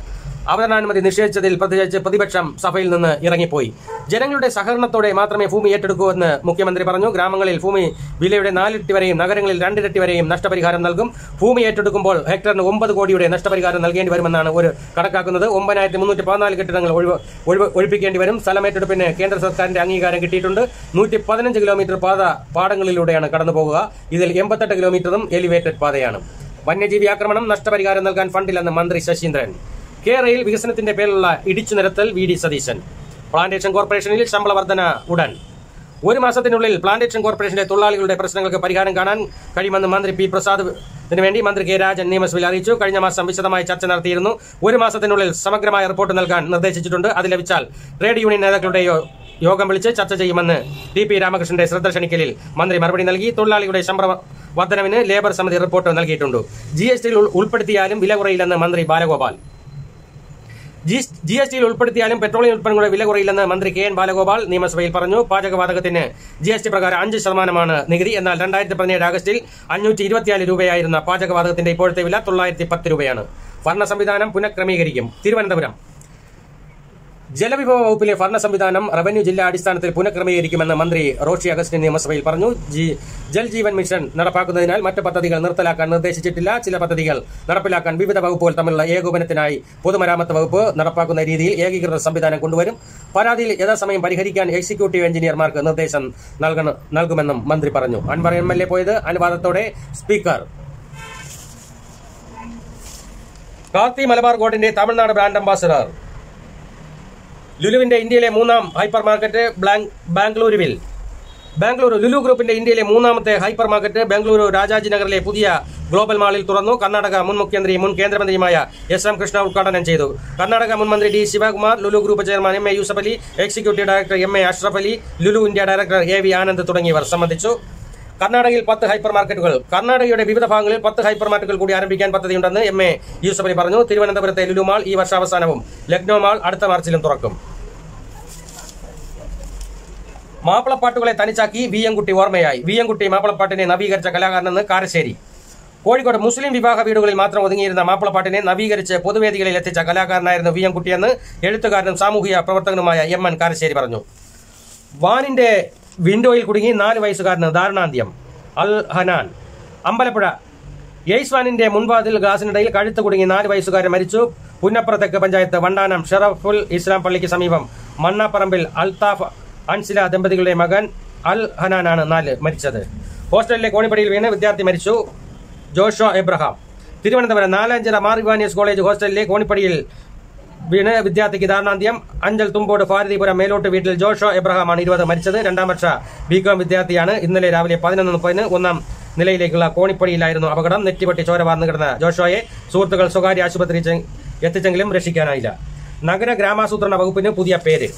അവതരണാനുമതി നിഷേധിച്ചതിൽ പ്രതിഷേധിച്ച് പ്രതിപക്ഷം സഭയിൽ നിന്ന് ഇറങ്ങിപ്പോയി ജനങ്ങളുടെ സഹകരണത്തോടെ മാത്രമേ ഭൂമി ഏറ്റെടുക്കൂ എന്ന് മുഖ്യമന്ത്രി പറഞ്ഞു ഗ്രാമങ്ങളിൽ ഭൂമി വിലയുടെ നാലിരട്ടി വരെയും നഗരങ്ങളിൽ രണ്ടിരട്ടി വരെയും നഷ്ടപരിഹാരം നൽകും ഭൂമി ഏറ്റെടുക്കുമ്പോൾ ഹെക്ടറിന് ഒമ്പത് കോടിയുടെ നഷ്ടപരിഹാരം നൽകേണ്ടി വരുമെന്നാണ് ഒരു കണക്കാക്കുന്നത് ഒമ്പതിനായിരത്തി മുന്നൂറ്റി പതിനാല് കെട്ടിടങ്ങൾ ഒഴിവ് ഒഴിവ് ഒഴിപ്പിക്കേണ്ടി വരും സ്ഥലമേറ്റെടുപ്പിന് കേന്ദ്ര സർക്കാരിന്റെ അംഗീകാരം കിട്ടിയിട്ടുണ്ട് നൂറ്റി പതിനഞ്ച് കിലോമീറ്റർ പാത പാടങ്ങളിലൂടെയാണ് കടന്നു പോകുക ഇതിൽ എൺപത്തെട്ട് കിലോമീറ്ററും എലിവേറ്റഡ് പാതയാണ് വന്യജീവി ആക്രമണം നഷ്ടപരിഹാരം നൽകാൻ ഫണ്ടില്ലെന്ന് മന്ത്രി ശശീന്ദ്രൻ കേരളയിൽ വികസനത്തിന്റെ പേരിലുള്ള ഇടിച്ചു നിരത്തൽ വി ഡി സതീശൻ പ്ലാന്റേഷൻ കോർപ്പറേഷനിൽ ശമ്പള വർധന ഉടൻ ഒരു മാസത്തിനുള്ളിൽ പ്ലാന്റേഷൻ കോർപ്പറേഷന്റെ തൊഴിലാളികളുടെ പ്രശ്നങ്ങൾക്ക് പരിഹാരം കാണാൻ കഴിയുമെന്ന് മന്ത്രി പി പ്രസാദിന് വേണ്ടി മന്ത്രി കെ രാജൻ നിയമസഭയിൽ അറിയിച്ചു കഴിഞ്ഞ മാസം വിശദമായ ചർച്ച നടത്തിയിരുന്നു ഒരു മാസത്തിനുള്ളിൽ സമഗ്രമായ റിപ്പോർട്ട് നൽകാൻ നിർദ്ദേശിച്ചിട്ടുണ്ട് അത് ലഭിച്ചാൽ ട്രേഡ് യൂണിയൻ നേതാക്കളുടെ യോ- യോഗം വിളിച്ച് ചർച്ച ചെയ്യുമെന്ന് ടി പി രാമകൃഷ്ണന്റെ ശ്രദ്ധ ക്ഷണിക്കലിൽ മന്ത്രി മറുപടി നൽകി തൊഴിലാളികളുടെ ശമ്പള വർധനവിന് ലേബർ സമിതി റിപ്പോർട്ട് നൽകിയിട്ടുണ്ട് ജി എസ് ടിയിൽ ഉൾപ്പെടുത്തിയാലും വില കുറയില്ലെന്ന് മന്ത്രി ബാലഗോപാൽ ജി എസ് ടിയിൽ ഉൾപ്പെടുത്തിയാലും പെട്രോളിയം ഉൽപ്പന്നങ്ങളുടെ വില കുറയില്ലെന്ന് മന്ത്രി കെ എൻ ബാലഗോപാൽ നിയമസഭയിൽ പറഞ്ഞു പാചകവാതകത്തിന് ജി എസ് ടി പ്രകാരം അഞ്ച് ശതമാനമാണ് നികുതി എന്നാൽ രണ്ടായിരത്തി പതിനേഴ് ആഗസ്റ്റിൽ അഞ്ഞൂറ്റി ഇരുപത്തിനാല് രൂപയായിരുന്ന പാചകവാതകത്തിന്റെ ഇപ്പോഴത്തെ വില തൊള്ളായിരത്തി പത്ത് രൂപയാണ് ഭരണ സംവിധാനം പുനഃക്രമീകരിക്കും തിരുവനന്തപുരം ജലവിഭവ വകുപ്പിലെ ഭരണ സംവിധാനം റവന്യൂ ജില്ലാ അടിസ്ഥാനത്തിൽ പുനഃക്രമീകരിക്കുമെന്ന് മന്ത്രി റോഷി അഗസ്റ്റിൻ നിയമസഭയിൽ പറഞ്ഞു ജി- ജൽ ജീവൻ മിഷൻ നടപ്പാക്കുന്നതിനാൽ മറ്റ് പദ്ധതികൾ നിർത്തലാക്കാൻ നിർദ്ദേശിച്ചിട്ടില്ല ചില പദ്ധതികൾ നടപ്പിലാക്കാൻ വിവിധ വകുപ്പുകൾ തമ്മിലുള്ള ഏകോപനത്തിനായി പൊതുമരാമത്ത് വകുപ്പ് നടപ്പാക്കുന്ന രീതിയിൽ ഏകീകൃത സംവിധാനം കൊണ്ടുവരും പരാതിയിൽ യഥാസമയം പരിഹരിക്കാൻ എക്സിക്യൂട്ടീവ് എഞ്ചിനീയർമാർക്ക് നിർദ്ദേശം നൽകണ- നൽകുമെന്നും മന്ത്രി പറഞ്ഞു അൻവർ എം എൽ എ പോയത് അനുവാദത്തോടെ സ്പീക്കർ കാർത്തി മലബാർ ഗോൾഡിന്റെ തമിഴ്നാട് ബ്രാൻഡ് അംബാസഡർ ലുലുവിന്റെ ഇന്ത്യയിലെ മൂന്നാം ഹൈപ്പർ മാർക്കറ്റ് ബ്ലാങ്- ബാംഗ്ലൂരുവിൽ ബാംഗ്ലൂരു ലുലു ഗ്രൂപ്പിന്റെ ഇന്ത്യയിലെ മൂന്നാമത്തെ ഹൈപ്പർ മാർക്കറ്റ് ബാംഗ്ലൂരു രാജാജി നഗറിലെ പുതിയ ഗ്ലോബൽ മാളിൽ തുറന്നു കർണാടക മുൻ മുഖ്യമന്ത്രി മുൻ കേന്ദ്രമന്ത്രിയുമായ എസ് എം കൃഷ്ണ ഉദ്ഘാടനം ചെയ്തു കർണാടക മുൻ മന്ത്രി D Shivakumar Lulu group chairman M A Yusuff Ali executive director M A Ashraf Ali Lulu India director A V Anand തുടങ്ങിയവർ സംബന്ധിച്ചു കർണാടകയിൽ പത്ത് ഹൈപ്പർ മാർക്കറ്റുകൾ കർണാടകയുടെ വിവിധ ഭാഗങ്ങളിൽ പത്ത് ഹൈപ്പർ മാർക്കറ്റുകൾ കൂടി ആരംഭിക്കാൻ പദ്ധതിയുണ്ടെന്ന് എം എ യൂസഫ് അലി പറഞ്ഞു തിരുവനന്തപുരത്തെ ലുലു മാൾ ഈ വർഷാവസാനവും ലക്നോ മാൾ അടുത്ത മാർച്ചിലും തുറക്കും മാപ്പിളപ്പാട്ടുകളെ തനിച്ചാക്കി വി എം കുട്ടി ഓർമ്മയായി വി എം കുട്ടി മാപ്പിളപ്പാട്ടിനെ നവീകരിച്ച കലാകാരനെന്ന് കാരശ്ശേരി കോഴിക്കോട് മുസ്ലിം വിവാഹ വീടുകളിൽ മാത്രം ഒതുങ്ങിയിരുന്ന മാപ്പിളപ്പാട്ടിനെ നവീകരിച്ച് പൊതുവേദികളിൽ എത്തിച്ച കലാകാരനായിരുന്നു വി എം കുട്ടിയെന്ന് എഴുത്തുകാരനും സാമൂഹിക പ്രവർത്തകനുമായ എം എൻ കാരശ്ശേരി പറഞ്ഞു വാനിന്റെ വിൻഡോയിൽ കുടുങ്ങി നാല് വയസ്സുകാരന് ദാരുണാന്ത്യം അൽ ഹനാൻ അമ്പലപ്പുഴ എയ്സ് വാനിന്റെ മുൻവാതിൽ ഗ്ലാസിനിടയിൽ കഴുത്ത് കുടുങ്ങി നാല് വയസ്സുകാരൻ മരിച്ചു പുന്നപ്പുറ തെക്ക് പഞ്ചായത്ത് വണ്ടാനം ഷറഫുൽ ഇസ്ലാം പള്ളിക്ക് സമീപം മണ്ണാപ്പറമ്പിൽ അൽതാഫ് അൻസില ദമ്പതികളുടെ മകൻ അൽ ഹനാനാണ് നാല് മരിച്ചത് ഹോസ്റ്റലിലെ കോണിപ്പടിയിൽ വീണ് വിദ്യാർത്ഥി മരിച്ചു ജോഷോ എബ്രഹാം തിരുവനന്തപുരം നാലഞ്ചിറ മാറിവാനിയസ് കോളേജ് ഹോസ്റ്റലിലെ കോണിപ്പടിയിൽ വീണ് വിദ്യാർത്ഥിക്ക് ദാരുണാന്ത്യം അഞ്ചൽ തുമ്പോട് ഭാരതിപുരം മേലോട്ട് വീട്ടിൽ ജോഷോ എബ്രഹാമാണ് ഇരുപത് മരിച്ചത് രണ്ടാം വർഷ ബികോം വിദ്യാർത്ഥിയാണ് ഇന്നലെ രാവിലെ പതിനൊന്ന് മുപ്പതിന് ഒന്നാം നിലയിലേക്കുള്ള കോണിപ്പടിയിലായിരുന്നു അപകടം നെറ്റിപൊട്ടി ചോര വാർന്നു കിടന്ന ജോഷോയെ സുഹൃത്തുക്കൾ സ്വകാര്യ ആശുപത്രി എത്തിച്ചെങ്കിലും രക്ഷിക്കാനായില്ല നഗര ഗ്രാമാസൂത്രണ വകുപ്പിന് പുതിയ പേര്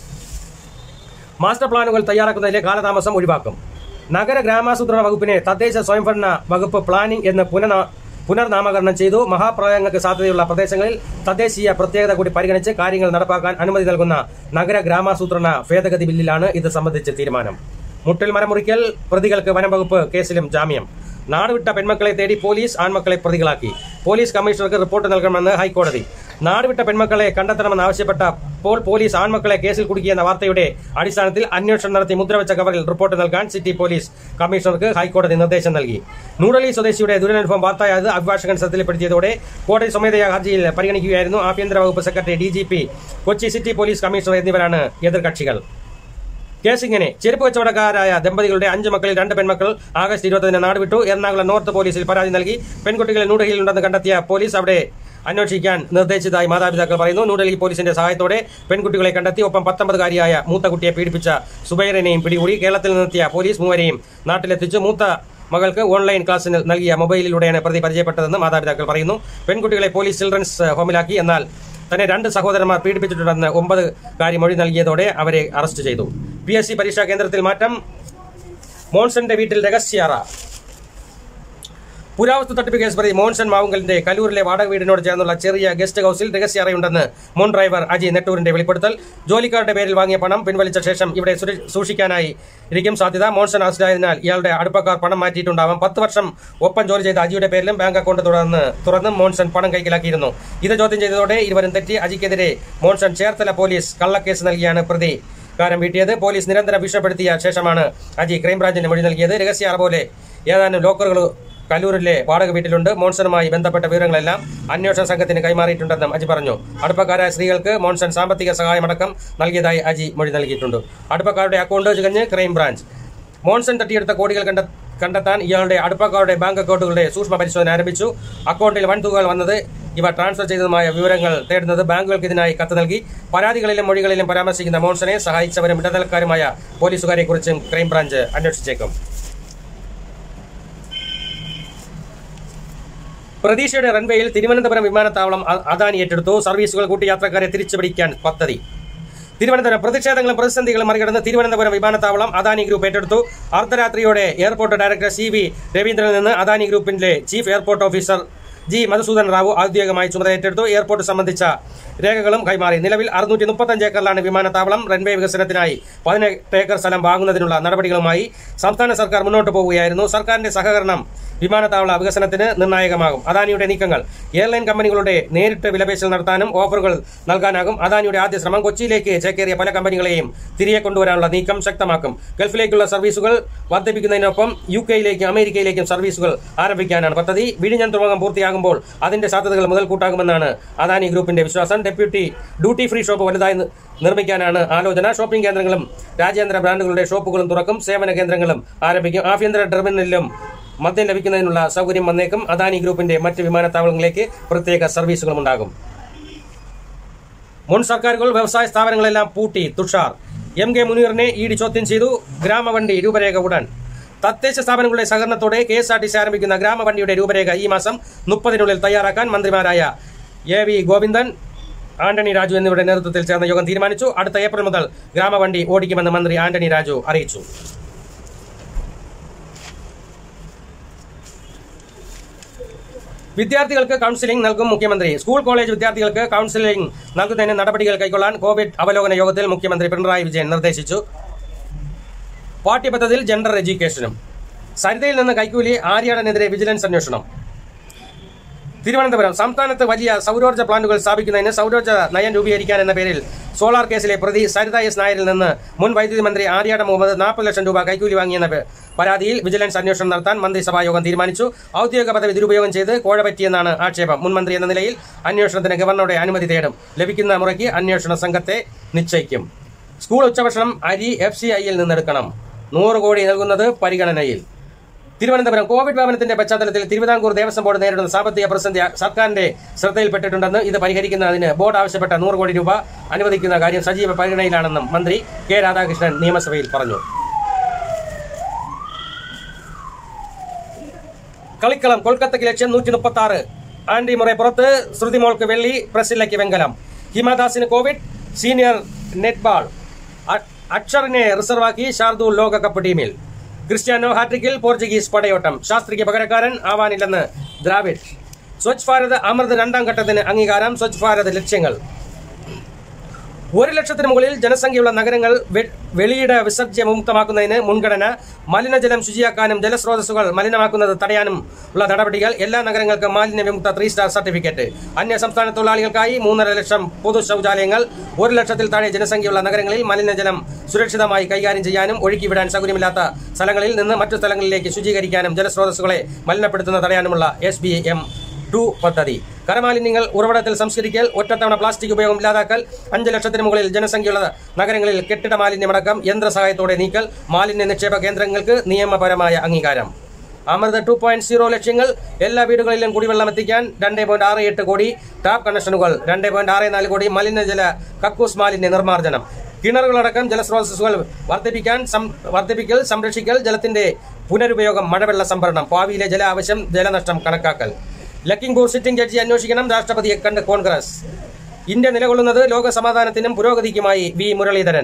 മാസ്റ്റർ പ്ലാനുകൾ തയ്യാറാക്കുന്നതിലെ കാലതാമസം ഒഴിവാക്കും നഗര ഗ്രാമാസൂത്രണ വകുപ്പിനെ തദ്ദേശ സ്വയംഭരണ വകുപ്പ് പ്ലാനിംഗ് എന്ന് പുനഃ പുനർനാമകരണം ചെയ്തു മഹാപ്രളയങ്ങൾക്ക് സാധ്യതയുള്ള പ്രദേശങ്ങളിൽ തദ്ദേശീയ പ്രത്യേകത കൂടി പരിഗണിച്ച് കാര്യങ്ങൾ നടപ്പാക്കാൻ അനുമതി നൽകുന്ന നഗര ഗ്രാമാസൂത്രണ ഭേദഗതി ബില്ലിലാണ് ഇത് സംബന്ധിച്ച് തീരുമാനം മുട്ടിൽ മരമുറിക്കൽ പ്രതികൾക്ക് വനം വകുപ്പ് കേസിലും ജാമ്യം നാടുവിട്ട പെൺമക്കളെ തേടി പോലീസ് ആൺമക്കളെ പ്രതികളാക്കി പോലീസ് കമ്മീഷണർക്ക് റിപ്പോർട്ട് നൽകണമെന്ന് ഹൈക്കോടതി നാടുവിട്ട പെൺമക്കളെ കണ്ടെത്തണമെന്നാവശ്യപ്പെട്ടപ്പോൾ പോലീസ് ആൺമക്കളെ കേസിൽ കുടുക്കിയെന്ന വാർത്തയുടെ അടിസ്ഥാനത്തിൽ അന്വേഷണം നടത്തി മുദ്രവെച്ച കവറിൽ റിപ്പോർട്ട് നൽകാൻ സിറ്റി പോലീസ് കമ്മീഷണർക്ക് ഹൈക്കോടതി നിർദ്ദേശം നൽകി ന്യൂഡൽഹി സ്വദേശിയുടെ ദുരനുഭവം വാർത്തയായത് അഭിഭാഷകൻ ശ്രദ്ധയിൽപ്പെടുത്തിയതോടെ കോടതി സ്വമേധയാ ഹർജിയിൽ പരിഗണിക്കുകയായിരുന്നു ആഭ്യന്തര വകുപ്പ് secretary D G P Kochi city police commissioner എന്നിവരാണ് എതിർകക്ഷികൾ കേസ് ഇങ്ങനെ ചെരുപ്പ് കച്ചവടക്കാരായ ദമ്പതികളുടെ അഞ്ച് മക്കളിൽ രണ്ട് പെൺമക്കൾ ആഗസ്റ്റ് ഇരുപതിന് നാടുവിട്ടു എറണാകുളം നോർത്ത് പോലീസിൽ പരാതി നൽകി പെൺകുട്ടികൾ ന്യൂഡൽഹിയിലുണ്ടെന്ന് കണ്ടെത്തിയ പോലീസ് അവിടെ അന്വേഷിക്കാൻ നിർദ്ദേശിച്ചതായി മാതാപിതാക്കൾ പറയുന്നു ന്യൂഡൽഹി പോലീസിന്റെ സഹായത്തോടെ പെൺകുട്ടികളെ കണ്ടെത്തി ഒപ്പം പത്തൊമ്പതുകാരിയായ മൂത്ത കുട്ടിയെ പീഡിപ്പിച്ച സുബൈറിനെയും പിടികൂടി കേരളത്തിൽ നിന്നെത്തിയ പോലീസ് മൂവരെയും നാട്ടിലെത്തിച്ചു മൂത്ത മകൾക്ക് ഓൺലൈൻ ക്ലാസ്സിന് നൽകിയ മൊബൈലിലൂടെയാണ് പ്രതി പരിചയപ്പെട്ടതെന്ന് മാതാപിതാക്കൾ പറയുന്നു പെൺകുട്ടികളെ പോലീസ് ചിൽഡ്രൻസ് ഹോമിലാക്കി എന്നാൽ തന്നെ രണ്ട് സഹോദരന്മാർ പീഡിപ്പിച്ചിട്ടുണ്ടെന്ന് ഒമ്പത് കാര്യം മൊഴി നൽകിയതോടെ അവരെ അറസ്റ്റ് ചെയ്തു പി എസ് സി പരീക്ഷാ കേന്ദ്രത്തിൽ മാറ്റം മോൺസന്റെ വീട്ടിൽ രഹസ്യാറ പുരാവസ്തു തട്ടിപ്പ് കേസ് പ്രതി മോൻസൺ മാവുങ്കലിന്റെ കലൂരിലെ വാടക വീടിനോട് ചേർന്നുള്ള ചെറിയ ഗസ്റ്റ് ഹൌസിൽ രഹസ്യ അറയുണ്ടെന്ന് മുൻ ഡ്രൈവർ അജി നെട്ടൂരിന്റെ വെളിപ്പെടുത്തൽ ജോലിക്കാരുടെ പേരിൽ വാങ്ങിയ പണം പിൻവലിച്ച ശേഷം ഇവിടെ സുര- സൂക്ഷിക്കാനായി ഇരിക്കും സാധ്യത മോൺസൺ അറസ്റ്റിലായതിനാൽ ഇയാളുടെ അടുപ്പക്കാർ പണം മാറ്റിയിട്ടുണ്ടാവാം പത്ത് വർഷം ഒപ്പം ജോലി ചെയ്ത അജിയുടെ പേരിലും ബാങ്ക് അക്കൗണ്ട് തുറന്ന് തുറന്ന് മോൺസൺ പണം കൈക്കലാക്കിയിരുന്നു ഇത് ചോദ്യം ചെയ്തതോടെ ഇരുവരും തെറ്റി അജിക്കെതിരെ മോൺസൺ ചേർത്തല പോലീസ് കള്ളക്കേസ് നൽകിയാണ് പ്രതി കാരം വീട്ടിയത് പോലീസ് നിരന്തരം ഭീഷണിപ്പെടുത്തിയ ശേഷമാണ് അജി ക്രൈംബ്രാഞ്ചിന് മൊഴി നൽകിയത് രഹസ്യ അറ പോലെ ഏതാനും ലോക്കറുകൾ കല്ലൂരിലെ വാടക വീട്ടിലുണ്ട് മോൺസണുമായി ബന്ധപ്പെട്ട വിവരങ്ങളെല്ലാം അന്വേഷണ സംഘത്തിന് കൈമാറിയിട്ടുണ്ടെന്നും അജി പറഞ്ഞു അടുപ്പക്കാരായ സ്ത്രീകൾക്ക് മോൺസൺ സാമ്പത്തിക സഹായമടക്കം നൽകിയതായി അജി മൊഴി നൽകിയിട്ടുണ്ട് അടുപ്പക്കാരുടെ അക്കൗണ്ട് ചുകഞ്ഞ് ക്രൈംബ്രാഞ്ച് മോൺസൺ തട്ടിയെടുത്ത കോടികൾ കണ്ട കണ്ടെത്താൻ ഇയാളുടെ അടുപ്പക്കാരുടെ ബാങ്ക് അക്കൗണ്ടുകളുടെ സൂക്ഷ്മ പരിശോധന ആരംഭിച്ചു അക്കൗണ്ടിൽ വൻതുകകൾ വന്നത് ഇവ ട്രാൻസ്ഫർ ചെയ്തതുമായ വിവരങ്ങൾ തേടുന്നത് ബാങ്കുകൾക്ക് ഇതിനായി കത്ത് നൽകി പരാതികളിലും മൊഴികളിലും പരാമർശിക്കുന്ന മോൺസനെ സഹായിച്ചവരും ഇടനിലക്കാരുമായ പോലീസുകാരെ കുറിച്ചും ക്രൈംബ്രാഞ്ച് അന്വേഷിച്ചേക്കും പ്രതീക്ഷയുടെ റൺവേയിൽ തിരുവനന്തപുരം വിമാനത്താവളം അ- അദാനി ഏറ്റെടുത്തു സർവീസുകൾ കൂട്ടി യാത്രക്കാരെ തിരിച്ചുപിടിക്കാൻ പദ്ധതി തിരുവനന്തപുരം പ്രതിഷേധങ്ങളും പ്രതിസന്ധികളും മറികടന്ന് തിരുവനന്തപുരം വിമാനത്താവളം അദാനി ഗ്രൂപ്പ് ഏറ്റെടുത്തു അർദ്ധരാത്രിയോടെ എയർപോർട്ട് ഡയറക്ടർ സി വി രവീന്ദ്രനിൽ നിന്ന് അദാനി ഗ്രൂപ്പിന്റെ chief airport officer G Madhusudan Rao ഔദ്യോഗികമായി ചുമതല ഏറ്റെടുത്തു എയർപോർട്ട് സംബന്ധിച്ച രേഖകളും കൈമാറി നിലവിൽ അറുന്നൂറ്റി മുപ്പത്തഞ്ച് ഏക്കറിലാണ് വിമാനത്താവളം റൺവേ വികസനത്തിനായി പതിനെട്ട് ഏക്കർ സ്ഥലം വാങ്ങുന്നതിനുള്ള നടപടികളുമായി സംസ്ഥാന സർക്കാർ മുന്നോട്ട് പോവുകയായിരുന്നു സർക്കാരിന്റെ സഹകരണം വിമാനത്താവള വികസനത്തിന് നിർണായകമാകും അദാനിയുടെ നീക്കങ്ങൾ എയർലൈൻ കമ്പനികളുടെ നേരിട്ട് വിലപേശൽ നടത്താനും ഓഫറുകൾ നൽകാനാകും അദാനിയുടെ ആദ്യ ശ്രമം കൊച്ചിയിലേക്ക് ചേക്കേറിയ പല കമ്പനികളെയും തിരികെ കൊണ്ടുവരാനുള്ള നീക്കം ശക്തമാക്കും ഗൾഫിലേക്കുള്ള സർവീസുകൾ വർദ്ധിപ്പിക്കുന്നതിനൊപ്പം യു കെയിലേക്കും അമേരിക്കയിലേക്കും സർവീസുകൾ ആരംഭിക്കാനാണ് പദ്ധതി വിഴിഞ്ഞം തുറമുഖം പൂർത്തിയാകുമ്പോൾ അതിന്റെ സാധ്യതകൾ മുതൽക്കൂട്ടാകുമെന്നാണ് അദാനി ഗ്രൂപ്പിന്റെ വിശ്വാസം ഡെപ്യൂട്ടി ഡ്യൂട്ടി ഫ്രീ ഷോപ്പ് വലുതായി നി- നിർമ്മിക്കാനാണ് ആലോചന ഷോപ്പിംഗ് കേന്ദ്രങ്ങളും രാജ്യാന്തര ബ്രാൻഡുകളുടെ ഷോപ്പുകളും തുറക്കും സേവന കേന്ദ്രങ്ങളും ആരംഭിക്കും ആഭ്യന്തര ടെർമിനലിലും മദ്യം ലഭിക്കുന്നതിനുള്ള സൗകര്യം വന്നേക്കും അദാനി ഗ്രൂപ്പിന്റെ മറ്റ് വിമാനത്താവളങ്ങളിലേക്ക് പ്രത്യേക സർവീസുകളും ഉണ്ടാകും മുൻ സർക്കാരുകൾ വ്യവസായ സ്ഥാപനങ്ങളെല്ലാം പൂട്ടി തുഷാർ എം കെ മുനീറിനെ ഇ ഡി ചോദ്യം ചെയ്തു ഗ്രാമവണ്ടി രൂപരേഖ ഉടൻ തദ്ദേശ സ്ഥാപനങ്ങളുടെ സഹകരണത്തോടെ K S R T C ആരംഭിക്കുന്ന ഗ്രാമവണ്ടിയുടെ രൂപരേഖ ഈ മാസം മുപ്പതിനുള്ളിൽ തയ്യാറാക്കാൻ മന്ത്രിമാരായ എ വി ഗോവിന്ദൻ ആന്റണി രാജു എന്നിവരുടെ നേതൃത്വത്തിൽ ചേർന്ന യോഗം തീരുമാനിച്ചു അടുത്ത ഏപ്രിൽ മുതൽ ഗ്രാമവണ്ടി ഓടിക്കുമെന്ന് മന്ത്രി ആന്റണി രാജു അറിയിച്ചു വിദ്യാർത്ഥികൾക്ക് കൌൺസിലിംഗ് നൽകും മുഖ്യമന്ത്രി സ്കൂൾ കോളേജ് വിദ്യാർത്ഥികൾക്ക് കൌൺസിലിംഗ് നൽകുന്നതിന് നടപടികൾ കൈക്കൊള്ളാൻ കോവിഡ് അവലോകന യോഗത്തിൽ മുഖ്യമന്ത്രി പിണറായി വിജയൻ നിർദ്ദേശിച്ചു പാഠ്യപദ്ധതിയിൽ ജെൻഡർ എഡ്യൂക്കേഷനും സരിതയിൽ നിന്ന് കൈക്കൂലി ആര്യാടനെതിരെ വിജിലൻസ് അന്വേഷണം തിരുവനന്തപുരം സംസ്ഥാനത്ത് വലിയ സൗരോർജ്ജ പ്ലാന്റുകൾ സ്ഥാപിക്കുന്നതിന് സൗരോർജ്ജ നയം രൂപീകരിക്കാൻ എന്ന പേരിൽ സോളാർ കേസിലെ പ്രതി സരിത എസ് നായരിൽ നിന്ന് മുൻ വൈദ്യുതി മന്ത്രി ആര്യാട മുഹമ്മദ് നാൽപ്പത് ലക്ഷം രൂപ കൈക്കൂലി വാങ്ങിയെന്ന പേ- പരാതിയിൽ വിജിലൻസ് അന്വേഷണം നടത്താൻ മന്ത്രിസഭാ യോഗം തീരുമാനിച്ചു ഔദ്യോഗിക പദവി ദുരുപയോഗം ചെയ്ത് കോഴ പറ്റിയെന്നാണ് ആക്ഷേപം മുൻ മന്ത്രി എന്ന നിലയിൽ അന്വേഷണത്തിന് ഗവർണറുടെ അനുമതി തേടും ലഭിക്കുന്ന മുറയ്ക്ക് അന്വേഷണ സംഘത്തെ നിശ്ചയിക്കും സ്കൂൾ ഉച്ചഭക്ഷണം അരി എഫ് സി ഐയിൽ നിന്നെടുക്കണം നൂറ് കോടി നൽകുന്നത് പരിഗണനയിൽ തിരുവനന്തപുരം കോവിഡ് വ്യാപനത്തിന്റെ പശ്ചാത്തലത്തിൽ തിരുവിതാംകൂർ ദേവസ്വം ബോർഡ് നേരിടുന്ന സാമ്പത്തിക പ്രതിസന്ധി സർക്കാരിന്റെ ശ്രദ്ധയിൽപ്പെട്ടിട്ടുണ്ടെന്ന് ഇത് പരിഹരിക്കുന്നതിന് ബോർഡ് ആവശ്യപ്പെട്ട നൂറ് കോടി രൂപ അനുവദിക്കുന്ന കാര്യം സജീവ പരിഗണനയിലാണെന്നും മന്ത്രി കെ രാധാകൃഷ്ണൻ നിയമസഭയിൽ പറഞ്ഞു കളിക്കളം കൊൽക്കത്തയ്ക്ക് ലക്ഷ്യം നൂറ്റി മുപ്പത്തി ആറ് ആൻഡി മുറെ പുറത്ത് ശ്രുതിമോൾക്ക് വെള്ളി പ്രസില്ലയ്ക്ക് വെങ്കലം ഹിമാദാസിന് കോവിഡ് സീനിയർ നെറ്റ്ബാൾ അ- അക്ഷറിനെ റിസർവാക്കി ഷാർദൂൽ ലോകകപ്പ് ടീമിൽ ക്രിസ്ത്യാനോ ഹാട്രിക്കിൽ പോർച്ചുഗീസ് പടയോട്ടം ശാസ്ത്രിക്ക് പകരക്കാരൻ ആവാനില്ലെന്ന് ദ്രാവിഡ് സ്വച്ഛ് ഭാരത് അമൃത് രണ്ടാം ഘട്ടത്തിന് അംഗീകാരം സ്വച്ഛ് ഭാരത് ലക്ഷ്യങ്ങൾ ഒരു ലക്ഷത്തിന് മുകളിൽ ജനസംഖ്യയുള്ള നഗരങ്ങൾ വെ- വെളിയിട വിസർജ്യ മുക്തമാക്കുന്നതിന് മുൻഗണന മലിനജലം ശുചിയാക്കാനും ജലസ്രോതസ്സുകൾ മലിനമാക്കുന്നത് തടയാനും ഉള്ള നടപടികൾ എല്ലാ നഗരങ്ങൾക്കും മാലിന്യ വിമുക്ത ത്രീ സ്റ്റാർ സർട്ടിഫിക്കറ്റ് അന്യ സംസ്ഥാന തൊഴിലാളികൾക്കായി മൂന്നര ലക്ഷം പൊതു ശൗചാലയങ്ങൾ ഒരു ലക്ഷത്തിൽ താഴെ ജനസംഖ്യയുള്ള നഗരങ്ങളിൽ മലിനജലം സുരക്ഷിതമായി കൈകാര്യം ചെയ്യാനും ഒഴുക്കിവിടാൻ സൗകര്യമില്ലാത്ത സ്ഥലങ്ങളിൽ നിന്ന് മറ്റു സ്ഥലങ്ങളിലേക്ക് ശുചീകരിക്കാനും ജലസ്രോതസ്സുകളെ മലിനപ്പെടുത്തുന്ന തടയാനുമുള്ള എസ് ബി എം ടു പദ്ധതി കരമാലിന്യങ്ങൾ ഉറവിടത്തിൽ സംസ്കരിക്കൽ ഒറ്റത്തവണ പ്ലാസ്റ്റിക് ഉപയോഗം ഇല്ലാതാക്കൽ അഞ്ച് ലക്ഷത്തിന് മുകളിൽ ജനസംഖ്യയുള്ള നഗരങ്ങളിൽ കെട്ടിട മാലിന്യമടക്കം യന്ത്രസഹായത്തോടെ നീക്കൽ മാലിന്യ നിക്ഷേപ കേന്ദ്രങ്ങൾക്ക് നിയമപരമായ അംഗീകാരം അമൃത് ടു പോയിന്റ് സീറോ ലക്ഷ്യങ്ങൾ എല്ലാ വീടുകളിലും കുടിവെള്ളം എത്തിക്കാൻ രണ്ട് പോയിന്റ് ആറ് എട്ട് കോടി ടാപ്പ് കണക്ഷനുകൾ രണ്ട് പോയിന്റ് ആറ് നാല് കോടി മലിനജല കക്കൂസ് മാലിന്യ നിർമ്മാർജ്ജനം കിണറുകളടക്കം ജലസ്രോതസ്സുകൾ വർദ്ധിപ്പിക്കാൻ സം- വർദ്ധിപ്പിക്കൽ സംരക്ഷിക്കൽ ജലത്തിന്റെ പുനരുപയോഗം മഴവെള്ള സംഭരണം ഭാവിയിലെ ജല ആവശ്യം ജലനഷ്ടം കണക്കാക്കൽ ലക്കിംപൂർ സിറ്റിംഗ് ജഡ്ജി അന്വേഷിക്കണം രാഷ്ട്രപതിയെ കണ്ട് കോൺഗ്രസ് ഇന്ത്യ നിലകൊള്ളുന്നത് ലോക സമാധാനത്തിനും പുരോഗതിക്കുമായി വി മുരളീധരൻ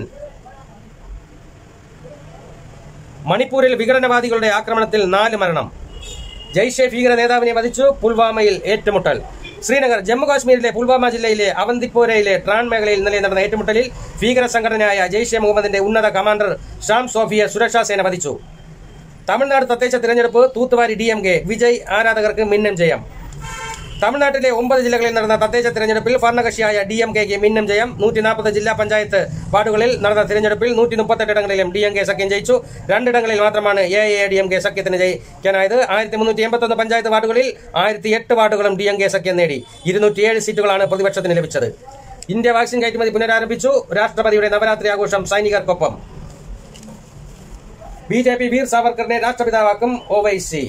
മണിപ്പൂരിൽ വിഘടനവാദികളുടെ ആക്രമണത്തിൽ നാല് മരണം ജയ്ഷെ ഭീകര നേതാവിനെ വധിച്ചു പുൽവാമയിൽ ഏറ്റുമുട്ടൽ ശ്രീനഗർ ജമ്മു കാശ്മീരിലെ പുൽവാമ ജില്ലയിലെ അവന്തിപ്പോരയിലെ ട്രാൻ മേഖലയിൽ ഇന്നലെ നടന്ന ഏറ്റുമുട്ടലിൽ ഭീകര സംഘടനയായ ജയ്ഷെ മുഹമ്മദിന്റെ ഉന്നത കമാൻഡർ ഷാം സോഫിയെ സുരക്ഷാ സേന വധിച്ചു തമിഴ്നാട് തദ്ദേശ തിരഞ്ഞെടുപ്പ് തൂത്തുവാരി ഡി എം കെ വിജയ് ആരാധകർക്ക് മിന്നം ജയം തമിഴ്നാട്ടിലെ ഒമ്പത് ജില്ലകളിൽ നടന്ന തദ്ദേശ തിരഞ്ഞെടുപ്പിൽ ഭരണകക്ഷിയായ ഡി എം കെക്ക് മിന്നം ജയം നൂറ്റി നാൽപ്പത് ജില്ലാ പഞ്ചായത്ത് വാർഡുകളിൽ നടന്ന തിരഞ്ഞെടുപ്പിൽ നൂറ്റി മുപ്പത്തെട്ട് ഇടങ്ങളിലും ഡി എം കെ സഖ്യം ജയിച്ചു രണ്ടിടങ്ങളിൽ മാത്രമാണ് A A D M K സഖ്യത്തിന് ജയിക്കാനായത് ആയിരത്തി മുന്നൂറ്റി എൺപത്തൊന്ന് പഞ്ചായത്ത് വാർഡുകളിൽ ആയിരത്തി എട്ട് വാർഡുകളും ഡി എം കെ സഖ്യം നേടി ഇരുന്നൂറ്റിയേഴ് സീറ്റുകളാണ് പ്രതിപക്ഷത്തിന് ലഭിച്ചത് ഇന്ത്യ വാക്സിൻ കയറ്റുമതി പുനരാരംഭിച്ചു രാഷ്ട്രപതിയുടെ നവരാത്രി ആഘോഷം സൈനികർക്കൊപ്പം ബി ജെ പി വീർ സാവർക്കറിനെ രാഷ്ട്രപിതാവാക്കും ഒവൈസി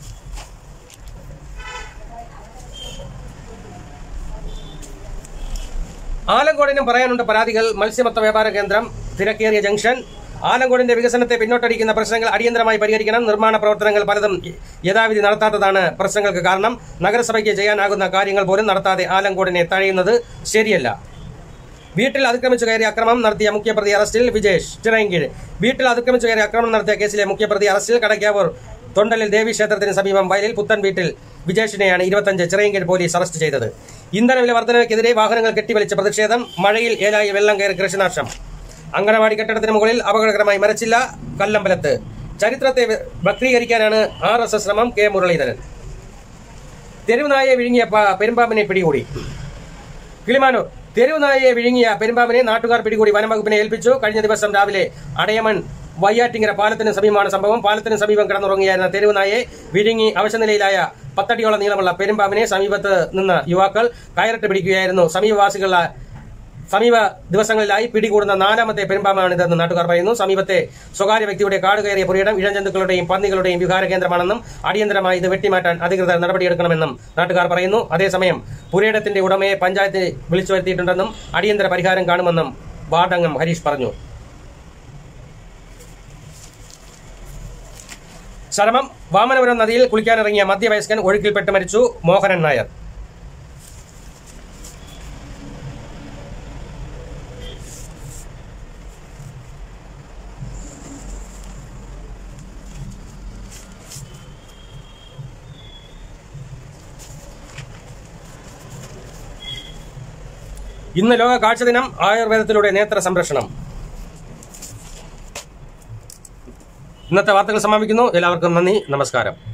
ആലങ്കോടിനും പറയാനുണ്ട് പരാതികൾ മത്സ്യമത്വ വ്യാപാര കേന്ദ്രം തിരക്കേറിയ ജംഗ്ഷൻ ആലങ്കോടിന്റെ വികസനത്തെ പിന്നോട്ടടിക്കുന്ന പ്രശ്നങ്ങൾ അടിയന്തരമായി പരിഹരിക്കണം നിർമ്മാണ പ്രവർത്തനങ്ങൾ പലതും യഥാവിധി നടത്താത്തതാണ് പ്രശ്നങ്ങൾക്ക് കാരണം നഗരസഭയ്ക്ക് ചെയ്യാനാകുന്ന കാര്യങ്ങൾ പോലും നടത്താതെ ആലങ്കോടിനെ തഴയുന്നത് ശരിയല്ല വീട്ടിൽ അതിക്രമിച്ചു കയറി അക്രമം നടത്തിയ മുഖ്യപ്രതി അറസ്റ്റിൽ വിജേഷ് ചിറയൻകീഴ് വീട്ടിൽ അതിക്രമിച്ചു കയറി അക്രമം നടത്തിയ കേസിലെ മുഖ്യപ്രതി അറസ്റ്റിൽ കടക്കാവൂർ തൊണ്ടലിൽ ദേവി ക്ഷേത്രത്തിന് സമീപം വയലിൽ പുത്തൻ വീട്ടിൽ വിജേഷിനെയാണ് ഇരുപത്തഞ്ച് ചിറയൻകീഴ് പോലീസ് അറസ്റ്റ് ചെയ്തത് ഇന്ധനവില വർധനയ്ക്കെതിരെ വാഹനങ്ങൾ കെട്ടിവലിച്ച പ്രതിഷേധം മഴയിൽ ഏലായി വെള്ളം കയറി കൃഷിനാശം അങ്കണവാടി കെട്ടിടത്തിന് മുകളിൽ അപകടകരമായി മരച്ചില്ല കല്ലമ്പലത്ത് ചരിത്രത്തെ വക്രീകരിക്കാനാണ് ആർ എസ് എസ് ശ്രമം കെ മുരളീധരൻ തെരുവുനായെ വിഴുങ്ങിയ പ- പെരുമ്പാമ്പിനെ പിടികൂടി കിളിമാനൂർ തെരുവുനായയെ വിഴുങ്ങിയ പെരുമ്പാമ്പിനെ നാട്ടുകാർ പിടികൂടി വനംവകുപ്പിനെ ഏൽപ്പിച്ചു കഴിഞ്ഞ ദിവസം രാവിലെ അടയമൺ വയ്യാറ്റിങ്കര പാലത്തിന് സമീപമാണ് സംഭവം പാലത്തിന് സമീപം കിടന്നുറങ്ങിയായിരുന്ന തെരുവുനായെ വിഴുങ്ങി അവശനിലയിലായ പത്തടിയോളം നീളമുള്ള പെരുമ്പാമ്പിനെ സമീപത്ത് നിന്ന് യുവാക്കൾ കയറിട്ട് പിടിക്കുകയായിരുന്നു സമീപവാസികളുടെ സമീപ ദിവസങ്ങളിലായി പിടികൂടുന്ന നാലാമത്തെ പെരുമ്പാമ്പാണിതെന്ന് നാട്ടുകാർ പറയുന്നു സമീപത്തെ സ്വകാര്യ വ്യക്തിയുടെ കാട് കയറിയ പുരയിടം ഇഴജന്തുക്കളുടെയും പന്നികളുടെയും വിഹാര കേന്ദ്രമാണെന്നും അടിയന്തരമായി ഇത് വെട്ടിമാറ്റാൻ അധികൃതർ നടപടിയെടുക്കണമെന്നും നാട്ടുകാർ പറയുന്നു അതേസമയം പുരയിടത്തിന്റെ ഉടമയെ പഞ്ചായത്ത് വിളിച്ചു വരുത്തിയിട്ടുണ്ടെന്നും അടിയന്തര പരിഹാരം കാണുമെന്നും വാർഡംഗം ഹരീഷ് പറഞ്ഞു ശരമം വാമനപുരം നദിയിൽ കുളിക്കാനിറങ്ങിയ മധ്യവയസ്കൻ ഒഴുക്കിൽപ്പെട്ട് മരിച്ചു മോഹനൻ നായർ ഇന്ന് ലോക കാഴ്ച ദിനം ആയുർവേദത്തിലൂടെ നേത്ര സംരക്ഷണം ഇന്നത്തെ വാർത്തകൾ സമാപിക്കുന്നു എല്ലാവർക്കും നന്ദി നമസ്കാരം